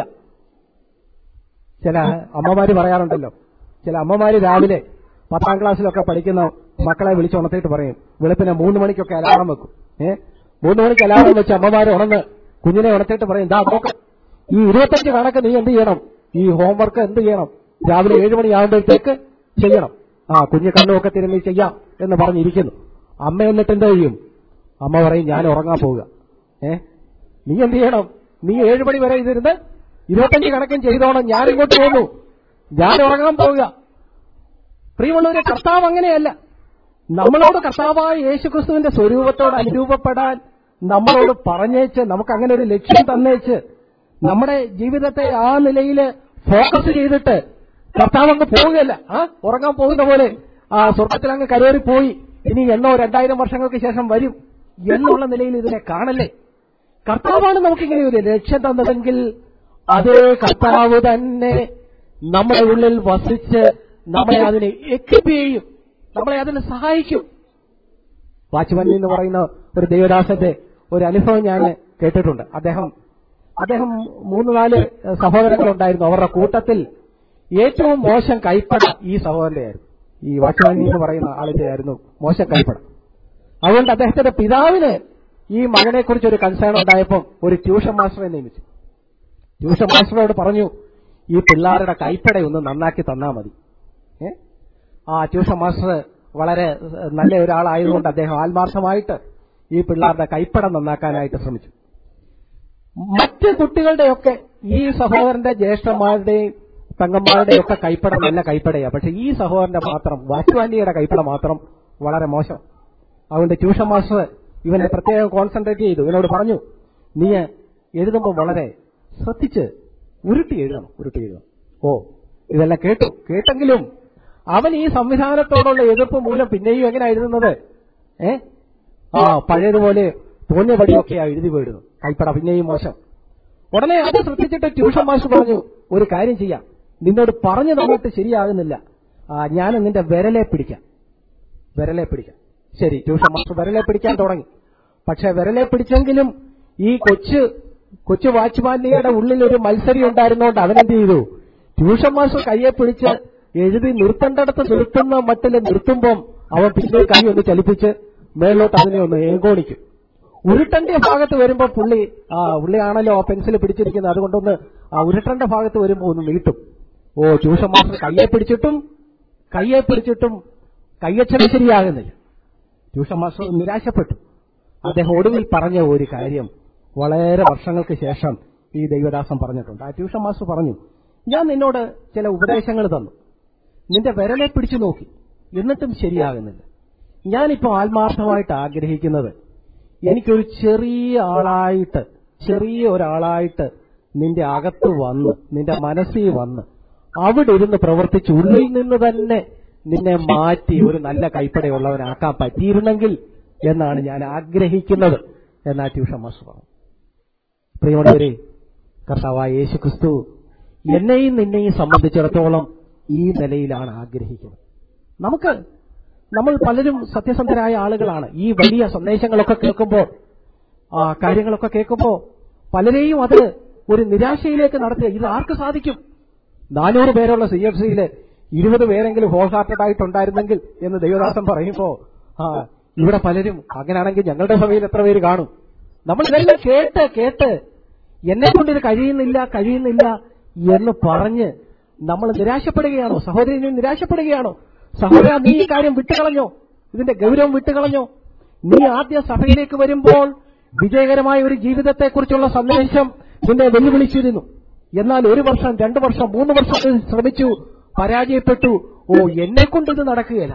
ചില അമ്മമാര് പറയാറുണ്ടല്ലോ ചില അമ്മമാര് രാവിലെ പത്താം ക്ലാസ്സിലൊക്കെ പഠിക്കുന്ന മക്കളെ വിളിച്ചുണർത്തിയിട്ട് പറയും വെളുപ്പിനെ മൂന്ന് മണിക്കൊക്കെ അലാറം വെക്കും ഏ മൂന്ന് മണിക്ക് അലാറം വെച്ച് അമ്മമാര് ഉണർന്ന് കുഞ്ഞിനെ ഉണർത്തിയിട്ട് പറയും ദാ നോക്ക് ഈ ഇരുപത്തഞ്ച് കണക്ക് നീ എന്ത് ചെയ്യണം ഈ ഹോംവർക്ക് എന്ത് ചെയ്യണം രാവിലെ ഏഴ് മണിയാകുമ്പോഴത്തേക്ക് ചെയ്യണം ആ കുഞ്ഞു കണ്ണുമൊക്കെ തിരുമ്മി ചെയ്യാം എന്ന് പറഞ്ഞിരിക്കുന്നു അമ്മ എന്നിട്ട് എന്ത് ചെയ്യും അമ്മ പറയും ഞാൻ ഉറങ്ങാൻ പോവുക ഏ നീ എന്ത് ചെയ്യണം നീ ഏഴ് മണി വരെ ഇതിരുന്ന് ഇരുപത്തഞ്ച് കണക്കും ചെയ്തോണം ഞാൻ ഇങ്ങോട്ട് പോകുന്നു ഞാൻ ഉറങ്ങാൻ പോവുക പ്രിയമുള്ളവരെ കർത്താവ് അങ്ങനെയല്ല നമ്മളോട് കർത്താവായ യേശുക്രിസ്തുവിന്റെ സ്വരൂപത്തോട് അനുരൂപപ്പെടാൻ നമ്മളോട് പറഞ്ഞേച്ച് നമുക്ക് അങ്ങനെ ഒരു ലക്ഷ്യം തന്നേച്ച് നമ്മുടെ ജീവിതത്തെ ആ നിലയിൽ ഫോക്കസ് ചെയ്തിട്ട് കർത്താവ് അങ്ങ് പോവുകയല്ല ആ ഉറങ്ങാൻ പോകുന്ന പോലെ ആ സ്വർഗത്തിൽ അങ്ങ് കരേറി പോയി ഇനി എന്നോ രണ്ടായിരം വർഷങ്ങൾക്ക് ശേഷം വരും എന്നുള്ള നിലയിൽ ഇതിനെ കാണല്ലേ കർത്താവാണ് നമുക്കിങ്ങനെ ഒരു ലക്ഷ്യം തന്നതെങ്കിൽ അതേ കർത്താവ് തന്നെ നമ്മുടെ ഉള്ളിൽ വസിച്ച് നമ്മളെ അതിനെ എക്വിപ്പ് ചെയ്യും നമ്മളെ അതിന് സഹായിക്കും വാച്ച്മൻ എന്ന് പറയുന്ന ഒരു ദേവദാസന്റെ ഒരു അനുഭവം ഞാൻ കേട്ടിട്ടുണ്ട് അദ്ദേഹം അദ്ദേഹം മൂന്ന് നാല് സഹോദരങ്ങളുണ്ടായിരുന്നു അവരുടെ കൂട്ടത്തിൽ ഏറ്റവും മോശം കൈപ്പട ഈ സഹോദരന്റെ ആയിരുന്നു ഈ വാച്ച്മാൻ എന്ന് പറയുന്ന ആളിന്റെ ആയിരുന്നു മോശം കൈപ്പട അതുകൊണ്ട് അദ്ദേഹത്തിന്റെ പിതാവിന് ഈ മകനെ കുറിച്ച് ഒരു കൺസേൺ ഉണ്ടായപ്പോൾ ഒരു ട്യൂഷൻ മാസ്റ്ററെ നിയമിച്ചു ട്യൂഷൻ മാസ്റ്ററോട് പറഞ്ഞു ഈ പിള്ളേരുടെ കൈപ്പട ഒന്ന് നന്നാക്കി തന്നാ മതി ഏ? ആ ട്യൂഷൻ മാസ്റ്റർ വളരെ നല്ല ഒരാളായതുകൊണ്ട് അദ്ദേഹം ആത്മാർത്ഥമായിട്ട് ഈ പിള്ളേരുടെ കൈപ്പട നന്നാക്കാനായിട്ട് ശ്രമിച്ചു മറ്റ് കുട്ടികളുടെയൊക്കെ ഈ സഹോദരന്റെ ജ്യേഷ്ഠന്മാരുടെയും പെങ്ങന്മാരുടെയും ഒക്കെ കൈപ്പട നല്ല കൈപ്പടയാ പക്ഷെ ഈ സഹോദരന്റെ മാത്രം വാച്ചുവാന്റിയുടെ കൈപ്പട മാത്രം വളരെ മോശം അതുകൊണ്ട് ട്യൂഷൻ മാസ്റ്റർ ഇവനെ പ്രത്യേകം കോൺസെൻട്രേറ്റ് ചെയ്തു ഇവനോട് പറഞ്ഞു നീ എഴുതുമ്പോൾ വളരെ ശ്രദ്ധിച്ച് ഉരുട്ടി എഴുതണം ഉരുട്ടി എഴുതണം ഓ ഇതെല്ലാം കേട്ടു കേട്ടെങ്കിലും അവൻ ഈ സംവിധാനത്തോടുള്ള എതിർപ്പ് മൂലം പിന്നെയും എങ്ങനെ എഴുതുന്നത് ഏ ആ പഴയതുപോലെ തോന്നിയ പടിയൊക്കെയാ എഴുതി പോയിടുന്നു കൈപ്പട പിന്നെയും മോശം ഉടനെ അത് ശ്രദ്ധിച്ചിട്ട് ട്യൂഷൻ മാസ്റ്റർ പറഞ്ഞു ഒരു കാര്യം ചെയ്യാം നിന്നോട് പറഞ്ഞു തന്നിട്ട് ശരിയാകുന്നില്ല ആ, ഞാൻ നിന്റെ വിരലെ പിടിക്കാം വിരലെ പിടിക്കാം ശരി ട്യൂഷൻ മാസ്റ്റർ വിരലെ പിടിക്കാൻ തുടങ്ങി പക്ഷെ വിരലെ പിടിച്ചെങ്കിലും ഈ കൊച്ചു കൊച്ചു വാച്ച്മാനിയുടെ ഉള്ളിൽ ഒരു മത്സരി ഉണ്ടായിരുന്നോണ്ട് അവനെന്ത് ചെയ്തു ട്യൂഷൻ മാസ്റ്റർ കയ്യെ പിടിച്ച് എഴുതി നിർത്തേണ്ടടത്ത് നിർത്തുന്ന മട്ടിൽ നിർത്തുമ്പം അവൻ പിന്നെ കൈ ഒന്ന് ചലിപ്പിച്ച് മേളിലോട്ട് അതിനെ ഒന്ന് ഏങ്കോണിക്കും ഉരുട്ടന്റെ ഭാഗത്ത് വരുമ്പോ പുള്ളി ആ പുള്ളിയാണല്ലോ ആ പെൻസിൽ പിടിച്ചിരിക്കുന്നത് അതുകൊണ്ടൊന്ന് ആ ഉരുട്ടന്റെ ഭാഗത്ത് വരുമ്പോ ഒന്ന് നീട്ടും ഓ ട്യൂഷൻ മാസ്റ്റർ കയ്യെ പിടിച്ചിട്ടും കയ്യെ പിടിച്ചിട്ടും കയ്യച്ചടി ശരിയാകുന്നില്ല ട്യൂഷൻ മാസ്റ്റർ നിരാശപ്പെട്ടു അദ്ദേഹം ഒടുവിൽ പറഞ്ഞ ഒരു കാര്യം വളരെ വർഷങ്ങൾക്ക് ശേഷം ഈ ദൈവദാസൻ പറഞ്ഞിട്ടുണ്ട് ആ ട്യൂഷൻ മാസ്റ്റർ പറഞ്ഞു ഞാൻ നിന്നോട് ചില ഉപദേശങ്ങൾ തന്നു നിന്റെ വിരലെ പിടിച്ചു നോക്കി എന്നിട്ടും ശരിയാകുന്നില്ല ഞാനിപ്പോ ആത്മാർത്ഥമായിട്ട് ആഗ്രഹിക്കുന്നത് എനിക്കൊരു ചെറിയ ആളായിട്ട് ചെറിയ ഒരാളായിട്ട് നിന്റെ അകത്ത് വന്ന് നിന്റെ മനസ്സിൽ വന്ന് അവിടെ ഇരുന്ന് പ്രവർത്തിച്ച് ഉള്ളിൽ നിന്ന് തന്നെ നിന്നെ മാറ്റി ഒരു നല്ല കൈപ്പടയുള്ളവനാക്കാൻ പറ്റിയിരുന്നെങ്കിൽ എന്നാണ് ഞാൻ ആഗ്രഹിക്കുന്നത് എന്നാ ട്യൂഷൻ മാസ്റ്റർ പറഞ്ഞു പ്രിയമുള്ളവരെ കർത്താവായ യേശു ക്രിസ്തു എന്നെയും നിന്നെയും സംബന്ധിച്ചിടത്തോളം ഈ നിലയിലാണ് ആഗ്രഹിക്കുന്നത് നമുക്ക് നമ്മൾ പലരും സത്യസന്ധരായ ആളുകളാണ് ഈ വലിയ സന്ദേശങ്ങളൊക്കെ കേൾക്കുമ്പോൾ ആ കാര്യങ്ങളൊക്കെ കേൾക്കുമ്പോൾ പലരെയും അത് ഒരു നിരാശയിലേക്ക് നടത്തുക ഇത് ആർക്ക് സാധിക്കും നാനൂറ് പേരുള്ള സി എഫ് സിയില് ഇരുപത് പേരെങ്കിലും ഹോൾ ഹാർട്ടഡ് ആയിട്ടുണ്ടായിരുന്നെങ്കിൽ എന്ന് ദൈവദാസൻ പറയുമ്പോ ആ ഇവിടെ പലരും അങ്ങനെയാണെങ്കിൽ ഞങ്ങളുടെ സഭയിൽ എത്ര പേര് കാണും നമ്മൾ ഇതെല്ലാം കേട്ട് കേട്ട് എന്നെ കൊണ്ട് ഇത് കഴിയുന്നില്ല കഴിയുന്നില്ല എന്ന് പറഞ്ഞ് നമ്മൾ നിരാശപ്പെടുകയാണോ സഹോദരി നീ നിരാശപ്പെടുകയാണോ സഹോദര നീ ഈ കാര്യം വിട്ടുകളഞ്ഞോ ഇതിന്റെ ഗൗരവം വിട്ടുകളഞ്ഞോ നീ ആദ്യ സഭയിലേക്ക് വരുമ്പോൾ വിജയകരമായ ഒരു ജീവിതത്തെക്കുറിച്ചുള്ള സന്ദേശം നിന്നെ വെല്ലുവിളിച്ചിരുന്നു എന്നാൽ ഒരു വർഷം രണ്ടു വർഷം മൂന്ന് വർഷം ശ്രമിച്ചു പരാജയപ്പെട്ടു ഓ എന്നെ കൊണ്ട് ഇത് നടക്കുകയില്ല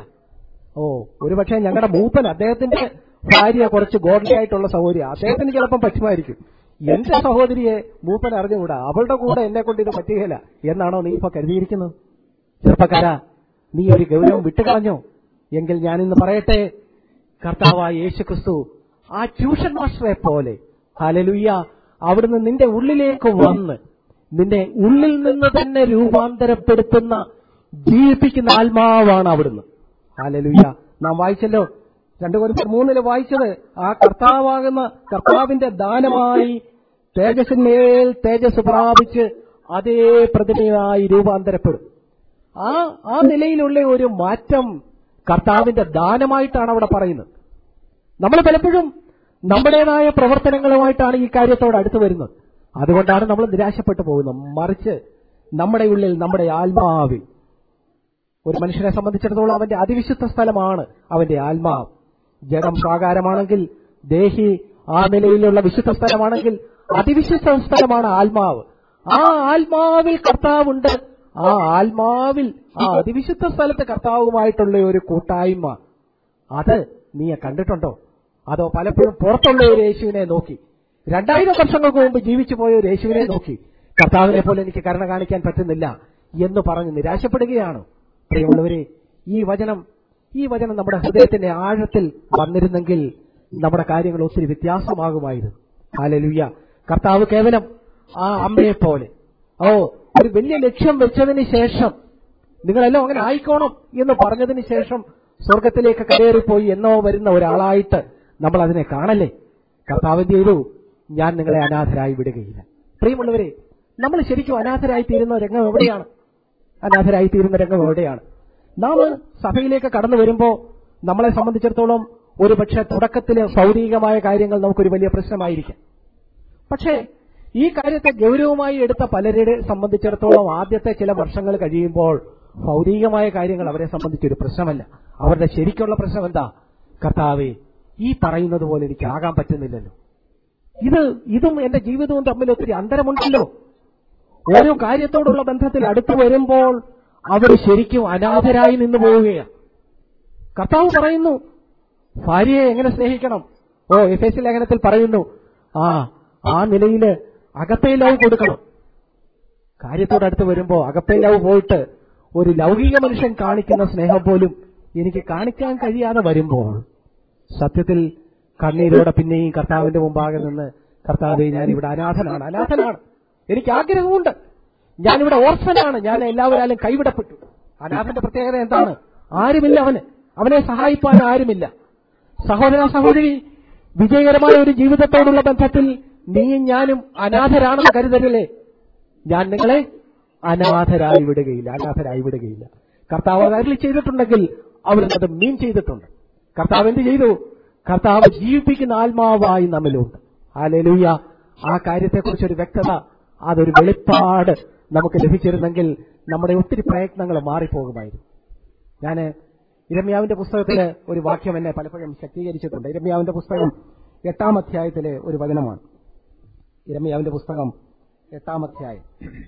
ഓ ഒരുപക്ഷെ ഞങ്ങളുടെ മൂപ്പൻ അദ്ദേഹത്തിന്റെ ഭാര്യ കുറച്ച് ഗോഡ്ലി ആയിട്ടുള്ള സഹോദരി അദ്ദേഹത്തിന് ചിലപ്പം പറ്റുമായിരിക്കും എന്റെ സഹോദരിയെ മൂപ്പൻ അറിഞ്ഞുകൂടാ അവളുടെ കൂടെ എന്നെ കൊണ്ട് ഇത് പറ്റുകയില്ല എന്നാണോ നീ ഇപ്പൊ കരുതിയിരിക്കുന്നത് ചെറുപ്പക്കാരാ നീ ഒരു ഗൗരവം വിട്ടുകളഞ്ഞോ എങ്കിൽ ഞാൻ ഇന്ന് പറയട്ടെ കർത്താവായ യേശു ക്രിസ്തു ആ ട്യൂഷൻ മാസ്റ്ററെ പോലെ ഹലലുയ്യ അവിടുന്ന് നിന്റെ ഉള്ളിലേക്ക് വന്ന് നിന്നെ ഉള്ളിൽ നിന്ന് തന്നെ രൂപാന്തരപ്പെടുത്തുന്ന ജീവിപ്പിക്കുന്ന ആത്മാവാണ് അവിടുന്ന് ഹാലലുയ്യ നാം വായിച്ചല്ലോ രണ്ടു കൊല്ലം മൂന്നില് വായിച്ചത് ആ കർത്താവാകുന്ന കർത്താവിന്റെ ദാനമായി തേജസ്സിന്മേൽ തേജസ് പ്രാപിച്ച് അതേ പ്രതിമയായി രൂപാന്തരപ്പെടും ആ ആ നിലയിലുള്ള ഒരു മാറ്റം കർത്താവിന്റെ ദാനമായിട്ടാണ് അവിടെ പറയുന്നത് നമ്മൾ പലപ്പോഴും നമ്മുടേതായ പ്രവർത്തനങ്ങളുമായിട്ടാണ് ഈ കാര്യത്തോട് അടുത്ത് വരുന്നത് അതുകൊണ്ടാണ് നമ്മൾ നിരാശപ്പെട്ടു പോകുന്നത് മറിച്ച് നമ്മുടെ ഉള്ളിൽ നമ്മുടെ ആത്മാവിൽ ഒരു മനുഷ്യനെ സംബന്ധിച്ചിടത്തോളം അവന്റെ അതിവിശുദ്ധ സ്ഥലമാണ് അവന്റെ ആത്മാവ് ജഡം പ്രാകാരമാണെങ്കിൽ ദേഹി ആ നിലയിലുള്ള വിശുദ്ധ സ്ഥലമാണെങ്കിൽ അതിവിശുദ്ധ സ്ഥലമാണ് ആത്മാവ് ആ ആത്മാവിൽ കർത്താവുണ്ട് ആ ആത്മാവിൽ ആ അതിവിശുദ്ധ സ്ഥലത്ത് കർത്താവുമായിട്ടുള്ള ഒരു കൂട്ടായ്മ അത് നീ കണ്ടിട്ടുണ്ടോ അതോ പലപ്പോഴും പുറത്തുള്ള ഒരു യേശുവിനെ നോക്കി രണ്ടായിരം വർഷങ്ങൾക്ക് മുമ്പ് ജീവിച്ചു പോയ ഒരു യേശുവിനെ നോക്കി കർത്താവിനെ പോലെ എനിക്ക് കരുണ കാണിക്കാൻ പറ്റുന്നില്ല എന്ന് പറഞ്ഞ് നിരാശപ്പെടുകയാണോ പ്രിയമുള്ളവരെ ഈ വചനം ഈ വചനം നമ്മുടെ ഹൃദയത്തിന്റെ ആഴത്തിൽ വന്നിരുന്നെങ്കിൽ നമ്മുടെ കാര്യങ്ങൾ ഒത്തിരി വ്യത്യാസമാകുമായിരുന്നു ഹാലലുയ്യ കർത്താവ് കേവലം ആ അമ്മയെ പോലെ ഓ ഒരു വലിയ ലക്ഷ്യം വെച്ചതിന് ശേഷം നിങ്ങളെല്ലാം അങ്ങനെ ആയിക്കോണം എന്ന് പറഞ്ഞതിന് ശേഷം സ്വർഗത്തിലേക്ക് കയറിപ്പോയി എന്നോ വരുന്ന ഒരാളായിട്ട് നമ്മൾ അതിനെ കാണല്ലേ കർത്താവ് എന്ത് ചെയ്തു ഞാൻ നിങ്ങളെ അനാഥരായി വിടുകയില്ല പ്രിയമുള്ളവരെ നമ്മൾ ശരിക്കും അനാഥരായി തീരുന്ന രംഗം എവിടെയാണ് അനാഥരായി തീരുന്ന രംഗം എവിടെയാണ് നാം സഭയിലേക്ക് കടന്നു വരുമ്പോ നമ്മളെ സംബന്ധിച്ചിടത്തോളം ഒരു പക്ഷേ തുടക്കത്തില് ഭൗതികമായ കാര്യങ്ങൾ നമുക്കൊരു വലിയ പ്രശ്നമായിരിക്കാം പക്ഷേ ഈ കാര്യത്തെ ഗൗരവമായി എടുത്ത പലരെ സംബന്ധിച്ചിടത്തോളം ആദ്യത്തെ ചില വർഷങ്ങൾ കഴിയുമ്പോൾ ഭൗതികമായ കാര്യങ്ങൾ അവരെ സംബന്ധിച്ചൊരു പ്രശ്നമല്ല അവരുടെ ശരിക്കുള്ള പ്രശ്നം എന്താ കർത്താവെ ഈ പറയുന്നത് പോലെ എനിക്ക് ആകാൻ പറ്റുന്നില്ലല്ലോ ഇത് ഇതും എന്റെ ജീവിതവും തമ്മിൽ ഒത്തിരി അന്തരമുണ്ടല്ലോ ഓരോ കാര്യത്തോടുള്ള ബന്ധത്തിൽ അടുത്തു വരുമ്പോൾ അവർ ശരിക്കും അനാഥരായി നിന്നു പോവുകയാണ് കർത്താവ് പറയുന്നു ഭാര്യയെ എങ്ങനെ സ്നേഹിക്കണം ഓ എഫ് എസ് ലേഖനത്തിൽ പറയുന്നു ആ ആ നിലയിൽ അകപ്പേ ലവ് കൊടുക്കണം കാര്യത്തോടടുത്ത് വരുമ്പോ അകപ്പേ ലവ് പോയിട്ട് ഒരു ലൗകിക മനുഷ്യൻ കാണിക്കുന്ന സ്നേഹം പോലും എനിക്ക് കാണിക്കാൻ കഴിയാതെ വരുമ്പോൾ സത്യത്തിൽ കണ്ണീരോടെ പിന്നെയും കർത്താവിന്റെ മുമ്പാകെ നിന്ന് കർത്താവെ ഞാൻ ഇവിടെ അനാഥനാണ് അനാഥനാണ് എനിക്ക് ആഗ്രഹമുണ്ട് ഞാനിവിടെ ഓർഫനാണ് ഞാൻ എല്ലാവരാലും കൈവിടപ്പെട്ടു അനാഥന്റെ പ്രത്യേകത എന്താണ് ആരുമില്ല അവന് അവനെ സഹായിപ്പാൻ ആരുമില്ല സഹോദര സഹോദരി വിജയകരമായ ഒരു ജീവിതത്തോടുള്ള ബന്ധത്തിൽ നീയും ഞാനും അനാഥരാണെന്ന് കരുതരുതേ ഞാൻ നിങ്ങളെ അനാഥരായി വിടുകയില്ല അനാഥരായി വിടുകയില്ല കർത്താവ് അത് അരുളി ചെയ്തിട്ടുണ്ടെങ്കിൽ അവർ അത് മീൻ ചെയ്തിട്ടുണ്ട് കർത്താവ് എന്ത് ചെയ്തു കർത്താവ് ജീവിപ്പിക്കുന്ന ആത്മാവായി നമ്മിലുണ്ട് ഹാലലൂയ ആ കാര്യത്തെക്കുറിച്ച് ഒരു വ്യക്തത അതൊരു വെളിപ്പാട് നമുക്ക് ലഭിച്ചിരുന്നെങ്കിൽ നമ്മുടെ ഒത്തിരി പ്രയത്നങ്ങൾ മാറിപ്പോകുമായിരുന്നു ഞാൻ ഇരമ്യാവിന്റെ പുസ്തകത്തില് ഒരു വാക്യം എന്നെ പലപ്പോഴും ശക്തീകരിച്ചിട്ടുണ്ട് ഇരമ്യാവിന്റെ പുസ്തകം എട്ടാം അധ്യായത്തിലെ ഒരു വചനമാണ് ഇരമ്യാവിന്റെ പുസ്തകം എട്ടാം അധ്യായം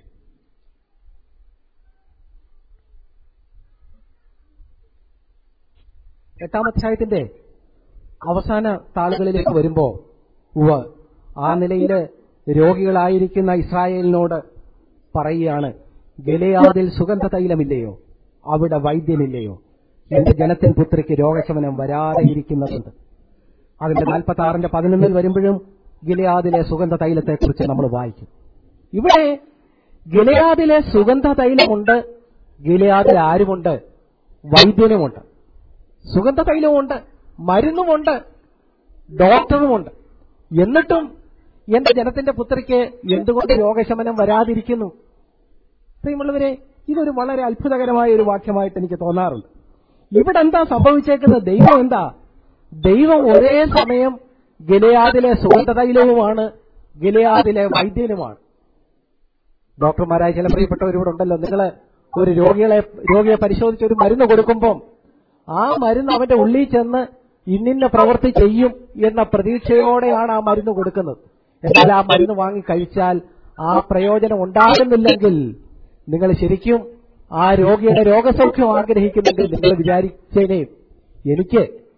എട്ടാം അധ്യായത്തിന്റെ അവസാന താളുകളിലേക്ക് വരുമ്പോ ഉവ ആ നിലയില് രോഗികളായിരിക്കുന്ന ഇസ്രായേലിനോട് പറയുകയാണ് ഗലയാദിൽ സുഗന്ധ തൈലമില്ലയോ അവിടെ വൈദ്യനില്ലയോ എന്റെ ജനത്തിൻ പുത്രിക്ക് രോഗശമനം വരാതെ ഇരിക്കുന്നതുണ്ട് അതിന്റെ നാൽപ്പത്തി ആറിന്റെ പതിനൊന്നിൽ വരുമ്പോഴും ഗിലയാദിലെ സുഗന്ധ തൈലത്തെക്കുറിച്ച് നമ്മൾ വായിക്കും ഇവിടെ ഗിലയാദിലെ സുഗന്ധ തൈലമുണ്ട് ഗിലയാദിൽ ആരുമുണ്ട് വൈദ്യനുമുണ്ട് സുഗന്ധ തൈലമുണ്ട് മരുന്നുമുണ്ട് ഡോക്ടറുമുണ്ട് എന്നിട്ടും എന്റെ ജനത്തിന്റെ പുത്രിക്ക് എന്തുകൊണ്ട് രോഗശമനം വരാതിരിക്കുന്നു പ്രിയമുള്ളവരെ ഇതൊരു വളരെ അത്ഭുതകരമായ ഒരു വാക്യമായിട്ട് എനിക്ക് തോന്നാറുണ്ട് ഇവിടെ എന്താ സംഭവിച്ചേക്കുന്നത് ദൈവം എന്താ ദൈവം ഒരേ സമയം ഗിലയാദിലെ സുഗന്ധതൈലവുമാണ് ഗിലയാദിലെ വൈദ്യനുമാണ് ഡോക്ടർമാരായ ചില പ്രിയപ്പെട്ടവരിവിടെ ഉണ്ടല്ലോ നിങ്ങൾ ഒരു രോഗികളെ രോഗിയെ പരിശോധിച്ച് ഒരു മരുന്ന് കൊടുക്കുമ്പോൾ ആ മരുന്ന് അവന്റെ ഉള്ളിൽ ചെന്ന് ഇന്നിന്ന പ്രവൃത്തി ചെയ്യും എന്ന പ്രതീക്ഷയോടെയാണ് ആ മരുന്ന് കൊടുക്കുന്നത് എന്നാൽ ആ മരുന്ന് വാങ്ങി കഴിച്ചാൽ ആ പ്രയോജനം ഉണ്ടാകുന്നില്ലെങ്കിൽ നിങ്ങൾ ശരിക്കും ആ രോഗിയുടെ രോഗസൗഖ്യം ആഗ്രഹിക്കുന്നെങ്കിൽ നിങ്ങൾ വിചാരിച്ചേനെ എനിക്ക്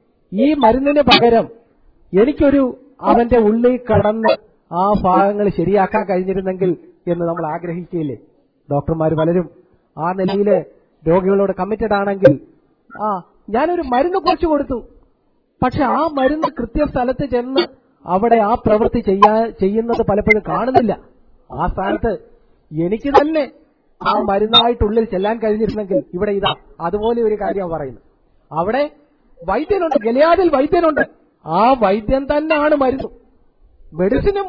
ഈ മരുന്നിന് പകരം എനിക്കൊരു അവന്റെ ഉള്ളിൽ കടന്ന് ആ ഭാഗങ്ങൾ ശരിയാക്കാൻ കഴിഞ്ഞിരുന്നെങ്കിൽ എന്ന് നമ്മൾ ആഗ്രഹിക്കുകയില്ലേ ഡോക്ടർമാർ പലരും ആ നിലയിൽ രോഗികളോട് കമ്മിറ്റഡ് ആണെങ്കിൽ ആ ഞാനൊരു മരുന്ന് കുറച്ചു കൊടുത്തു പക്ഷെ ആ മരുന്ന് കൃത്യസ്ഥലത്ത് ചെന്ന് അവിടെ ആ പ്രവൃത്തി ചെയ്യാ ചെയ്യുന്നത് പലപ്പോഴും കാണുന്നില്ല ആ സ്ഥാനത്ത് എനിക്ക് തന്നെ ആ മരുന്നായിട്ടുള്ളിൽ ചെല്ലാൻ കഴിഞ്ഞിരുന്നെങ്കിൽ ഇവിടെ ഇതാ അതുപോലെ ഒരു കാര്യമാണ് പറയുന്നത് അവിടെ വൈദ്യനുണ്ട് ഗലിയാദിൽ വൈദ്യനുണ്ട് ആ വൈദ്യൻ തന്നെയാണ് മരുന്ന് മെഡിസിനും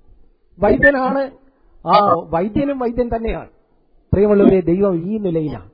വൈദ്യനാണ് ആ വൈദ്യനും വൈദ്യൻ തന്നെയാണ് പ്രിയമുള്ളവരെ ദൈവം ഈ നിലയിലാണ്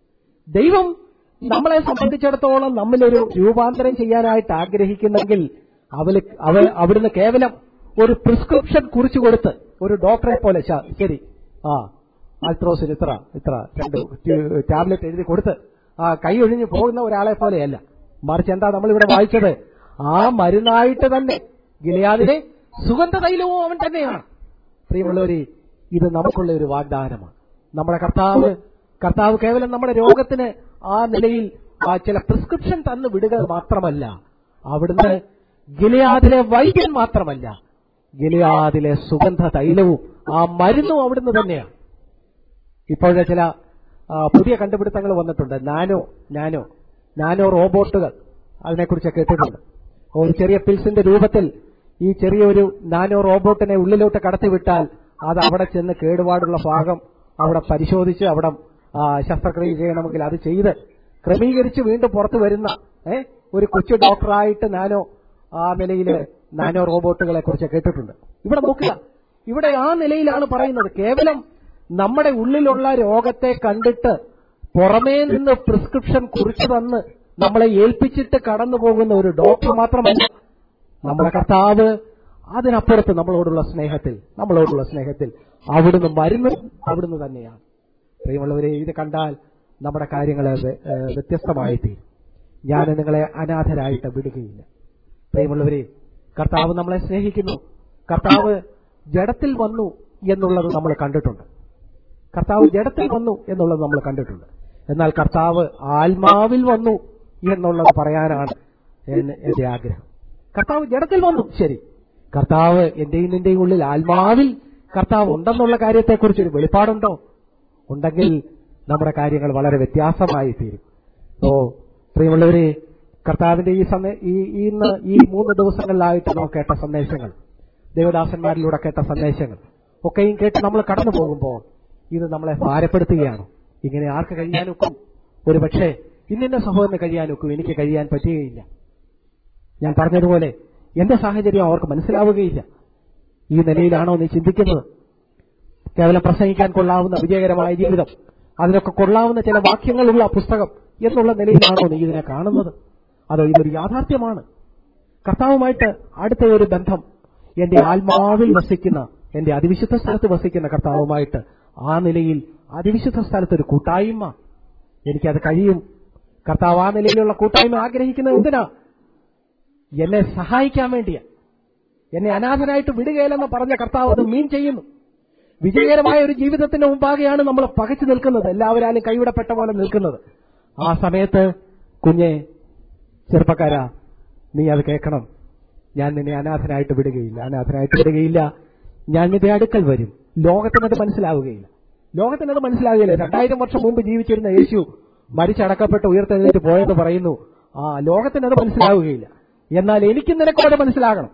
ദൈവം നമ്മളെ സംബന്ധിച്ചിടത്തോളം നമ്മിലൊരു രൂപാന്തരം ചെയ്യാനായിട്ട് ആഗ്രഹിക്കുന്നെങ്കിൽ അവല് അവ അവിടുന്ന് കേവലം ഒരു പ്രിസ്ക്രിപ്ഷൻ കുറിച്ചു കൊടുത്ത് ഒരു ഡോക്ടറെ പോലെ ശ- ശരി ആ ആൽത്രോസിന് ഇത്ര ഇത്ര രണ്ട് ടാബ്ലറ്റ് എഴുതി കൊടുത്ത് ആ കൈ ഒഴിഞ്ഞു പോകുന്ന ഒരാളെ പോലെയല്ല മറിച്ച് എന്താ നമ്മളിവിടെ വായിച്ചത് ആ മരുന്നായിട്ട് തന്നെ ഗിലയാദിനെ സുഗന്ധ തൈലവും അവൻ തന്നെയാണ് പ്രിയമുള്ളവരെ ഇത് നമുക്കുള്ള ഒരു വാഗ്ദാനമാണ് നമ്മുടെ കർത്താവ് കർത്താവ് കേവലം നമ്മുടെ രോഗത്തിന് ആ നിലയിൽ ആ ചില പ്രിസ്ക്രിപ്ഷൻ തന്നു വിടുക മാത്രമല്ല അവിടുന്ന് ഗിലയാദിലെ വൈദ്യൻ മാത്രമല്ല ഗിലയാദിലെ സുഗന്ധ തൈലവും ആ മരുന്നും അവിടുന്ന് തന്നെയാണ് ഇപ്പോഴത്തെ ചില ആ, പുതിയ കണ്ടുപിടുത്തങ്ങൾ വന്നിട്ടുണ്ട് നാനോ നാനോ നാനോ റോബോട്ടുകൾ അതിനെക്കുറിച്ച് കേട്ടിട്ടുണ്ട് ഒരു ചെറിയ പിൽസിന്റെ രൂപത്തിൽ ഈ ചെറിയൊരു നാനോ റോബോട്ടിനെ ഉള്ളിലോട്ട് കടത്തിവിട്ടാൽ അത് അവിടെ ചെന്ന് കേടുപാടുള്ള ഭാഗം അവിടെ പരിശോധിച്ച് അവിടെ ആ, ശസ്ത്രക്രിയ ചെയ്യണമെങ്കിൽ അത് ചെയ്ത് ക്രമീകരിച്ച് വീണ്ടും പുറത്തു വരുന്ന ഏ, ഒരു കൊച്ചു ഡോക്ടറായിട്ട് നാനോ ആ നിലയിൽ നാനോ റോബോട്ടുകളെ കുറിച്ച് കേട്ടിട്ടുണ്ട് ഇവിടെ നോക്കുക ഇവിടെ ആ നിലയിലാണ് പറയുന്നത് കേവലം നമ്മുടെ ഉള്ളിലുള്ള രോഗത്തെ കണ്ടിട്ട് പുറമേ നിന്ന് പ്രിസ്ക്രിപ്ഷൻ കുറിച്ചു തന്ന് നമ്മളെ ഏൽപ്പിച്ചിട്ട് കടന്നു പോകുന്ന ഒരു ഡോക്ടർ മാത്രമല്ല നമ്മുടെ കർത്താവ് അതിനപ്പുറത്ത് നമ്മളോടുള്ള സ്നേഹത്തിൽ നമ്മളോടുള്ള സ്നേഹത്തിൽ അവിടുന്ന് മരുന്ന് അവിടുന്ന് തന്നെയാണ് പ്രിയമുള്ളവരെ ഇത് കണ്ടാൽ നമ്മുടെ കാര്യങ്ങൾ വ്യത്യസ്തമായി തീരും ഞാൻ നിങ്ങളെ അനാഥരായിട്ട് വിടുകയില്ല പ്രിയമുള്ളവരെ കർത്താവ് നമ്മളെ സ്നേഹിക്കുന്നു കർത്താവ് ജഡത്തിൽ വന്നു എന്നുള്ളത് നമ്മൾ കണ്ടിട്ടുണ്ട് കർത്താവ് ജഡത്തിൽ വന്നു എന്നുള്ളത് നമ്മൾ കണ്ടിട്ടുണ്ട് എന്നാൽ കർത്താവ് ആത്മാവിൽ വന്നു എന്നുള്ളത് പറയാനാണ് എൻ- എന്റെ ആഗ്രഹം കർത്താവ് ജഡത്തിൽ വന്നു ശരി കർത്താവ് എന്റെയും നിന്റെയും ഉള്ളിൽ ആത്മാവിൽ കർത്താവ് ഉണ്ടെന്നുള്ള കാര്യത്തെക്കുറിച്ച് ഒരു വെളിപ്പാടുണ്ടോ ഉണ്ടെങ്കിൽ നമ്മുടെ കാര്യങ്ങൾ വളരെ വ്യത്യാസമായി തീരും ഓ പ്രിയമുള്ളവരെ കർത്താവിന്റെ ഈ സമയ ഈ ഈ ഇന്ന് ഈ മൂന്ന് ദിവസങ്ങളിലായിട്ട് നാം കേട്ട സന്ദേശങ്ങൾ ദേവദാസന്മാരിലൂടെ കേട്ട സന്ദേശങ്ങൾ ഒക്കെയും കേട്ട് നമ്മൾ കടന്നു പോകുമ്പോൾ ഇത് നമ്മളെ ഭാരപ്പെടുത്തുകയാണ് ഇങ്ങനെ ആർക്ക് കഴിയാനൊക്കും ഒരു പക്ഷേ ഇന്നിന്റെ സഹോദരന് കഴിയാനൊക്കും എനിക്ക് കഴിയാൻ പറ്റുകയില്ല ഞാൻ പറഞ്ഞതുപോലെ എന്റെ സാഹചര്യം അവർക്ക് മനസ്സിലാവുകയില്ല ഈ നിലയിലാണോ നീ ചിന്തിക്കുന്നത് കേവലം പ്രസംഗിക്കാൻ കൊള്ളാവുന്ന വിജയകരമായ ജീവിതം അതിനൊക്കെ കൊള്ളാവുന്ന ചില വാക്യങ്ങളുള്ള പുസ്തകം എന്നുള്ള നിലയിലാണോ നീ ഇതിനെ കാണുന്നത് അതോ ഇതൊരു യാഥാർത്ഥ്യമാണ് കർത്താവുമായിട്ട് അടുത്ത ഒരു ബന്ധം എന്റെ ആത്മാവിൽ വസിക്കുന്ന എന്റെ അതിവിശുദ്ധ സ്ഥലത്ത് വസിക്കുന്ന കർത്താവുമായിട്ട് ആ നിലയിൽ അതിവിശുദ്ധ സ്ഥലത്ത് ഒരു കൂട്ടായ്മ എനിക്കത് കഴിയും കർത്താവ് ആ നിലയിലുള്ള കൂട്ടായ്മ ആഗ്രഹിക്കുന്നത് എന്തിനാ എന്നെ സഹായിക്കാൻ വേണ്ടിയാ എന്നെ അനാഥനായിട്ട് വിടുകയില്ലെന്ന് പറഞ്ഞ കർത്താവ് അത് മീൻ ചെയ്യുന്നു വിജയകരമായ ഒരു ജീവിതത്തിന്റെ മുമ്പാകെയാണ് നമ്മൾ പകച്ചു നിൽക്കുന്നത് എല്ലാവരാലും കൈവിടപ്പെട്ട പോലെ നിൽക്കുന്നത് ആ സമയത്ത് കുഞ്ഞെ ചെറുപ്പക്കാരാ നീ അത് കേൾക്കണം ഞാൻ നിന്നെ അനാഥനായിട്ട് വിടുകയില്ല അനാഥനായിട്ട് വിടുകയില്ല ഞാൻ നിന്റെ അടുക്കൽ വരും ലോകത്തിനത് മനസ്സിലാവുകയില്ല ലോകത്തിനത് മനസ്സിലാവുകയില്ല രണ്ടായിരം വർഷം മുമ്പ് ജീവിച്ചിരുന്ന യേശു മരിച്ചടക്കപ്പെട്ട് ഉയർത്തെഴുന്നേറ്റ് പോയെന്ന് പറയുന്നു ആ ലോകത്തിനത് മനസ്സിലാവുകയില്ല എന്നാൽ എനിക്ക് നിനക്കും അത് മനസ്സിലാകണം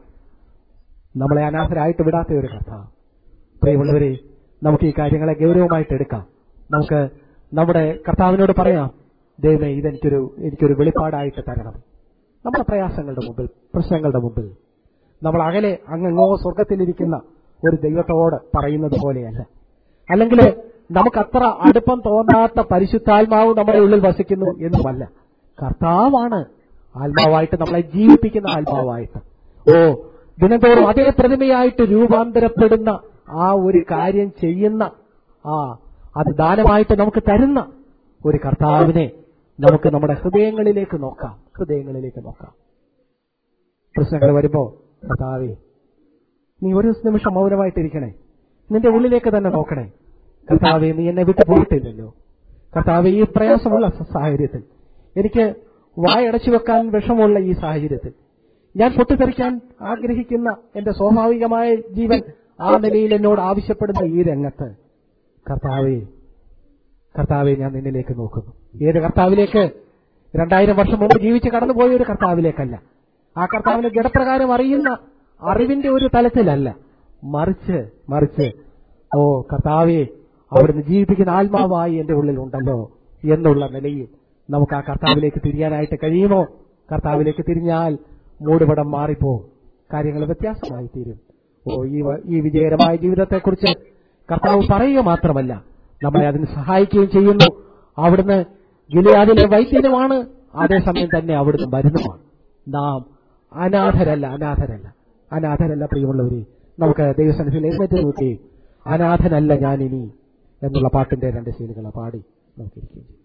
നമ്മളെ അനാഥരായിട്ട് വിടാത്ത ഒരു കർത്താവ് പ്രിയമുള്ളവരെ നമുക്ക് ഈ കാര്യങ്ങളെ ഗൗരവമായിട്ട് എടുക്കാം നമുക്ക് നമ്മുടെ കർത്താവിനോട് പറയാം ദൈവമേ ഇതെനിക്കൊരു എനിക്കൊരു വെളിപ്പാടായിട്ട് തരണം നമ്മുടെ പ്രയാസങ്ങളുടെ മുമ്പിൽ പ്രശ്നങ്ങളുടെ മുമ്പിൽ നമ്മൾ അകലെ അങ്ങങ്ങോ സ്വർഗത്തിലിരിക്കുന്ന ഒരു ദൈവത്തോട് പറയുന്നത് പോലെയല്ല അല്ലെങ്കിൽ നമുക്ക് അത്ര അടുപ്പം തോന്നാത്ത പരിശുദ്ധാത്മാവ് നമ്മുടെ ഉള്ളിൽ വസിക്കുന്നു എന്നുമല്ല കർത്താവാണ് ആത്മാവായിട്ട് നമ്മളെ ജീവിപ്പിക്കുന്ന ആത്മാവായിട്ട് ഓ ദിനംതോറും അതേ പ്രതിമയായിട്ട് രൂപാന്തരപ്പെടുന്ന ആ ഒരു കാര്യം ചെയ്യുന്ന ആ അത് ദാനമായിട്ട് നമുക്ക് തരുന്ന ഒരു കർത്താവിനെ നമുക്ക് നമ്മുടെ ഹൃദയങ്ങളിലേക്ക് നോക്കാം ഹൃദയങ്ങളിലേക്ക് നോക്കാം പ്രശ്നങ്ങൾ വരുമ്പോ കർത്താവേ നീ ഒരു നിമിഷം മൗനമായിട്ടിരിക്കണേ നിന്റെ ഉള്ളിലേക്ക് തന്നെ നോക്കണേ കർത്താവെ നീ എന്നെ വിട്ടു പോയിട്ടില്ലല്ലോ കർത്താവെ ഈ പ്രയാസമുള്ള സാഹചര്യത്തിൽ എനിക്ക് വായടച്ചു വെക്കാൻ വിഷമുള്ള ഈ സാഹചര്യത്തിൽ ഞാൻ പൊട്ടിത്തെറിക്കാൻ ആഗ്രഹിക്കുന്ന എന്റെ സ്വാഭാവികമായ ജീവൻ ആ നിലയിൽ എന്നോട് ആവശ്യപ്പെടുന്ന ഈ രംഗത്ത് കർത്താവെ കർത്താവെ ഞാൻ നിന്നിലേക്ക് നോക്കുന്നു ഏത് കർത്താവിലേക്ക് രണ്ടായിരം വർഷം മുമ്പ് ജീവിച്ച് കടന്നുപോയ ഒരു കർത്താവിലേക്കല്ല ആ കർത്താവിനെ ജഡപ്രകാരം അറിയുന്ന അറിവിന്റെ ഒരു തലത്തിലല്ല മറിച്ച് മറിച്ച് ഓ കർത്താവെ അവിടുന്ന് ജീവിപ്പിക്കുന്ന ആത്മാവായി എന്റെ ഉള്ളിൽ ഉണ്ടല്ലോ എന്നുള്ള നിലയിൽ നമുക്ക് ആ കർത്താവിലേക്ക് തിരിയാനായിട്ട് കഴിയുമോ കർത്താവിലേക്ക് തിരിഞ്ഞാൽ മൂടുപടം മാറിപ്പോവും കാര്യങ്ങൾ വ്യത്യാസമായി തീരും ഓ ഈ വ- ഈ വിജയകരമായ ജീവിതത്തെക്കുറിച്ച് കർത്താവ് പറയുക മാത്രമല്ല നമ്മളെ അതിന് സഹായിക്കുകയും ചെയ്യുന്നു അവിടുന്ന് ഗിലിയാദിലെ വൈദ്യനുമാണ് അതേസമയം തന്നെ അവിടുന്ന് മരുന്നുമാണ് നാം അനാഥരല്ല അനാഥരല്ല അനാഥരല്ല പ്രിയമുള്ളവരെ നമുക്ക് ദൈവസന്നിധിയിൽ എഴുന്നേറ്റ് നോക്കുകയും അനാഥനല്ല ഞാൻ ഇനി എന്നുള്ള പാട്ടിന്റെ രണ്ട് ശീലുകളെ പാടി നമുക്കിരിക്കുകയും ചെയ്യും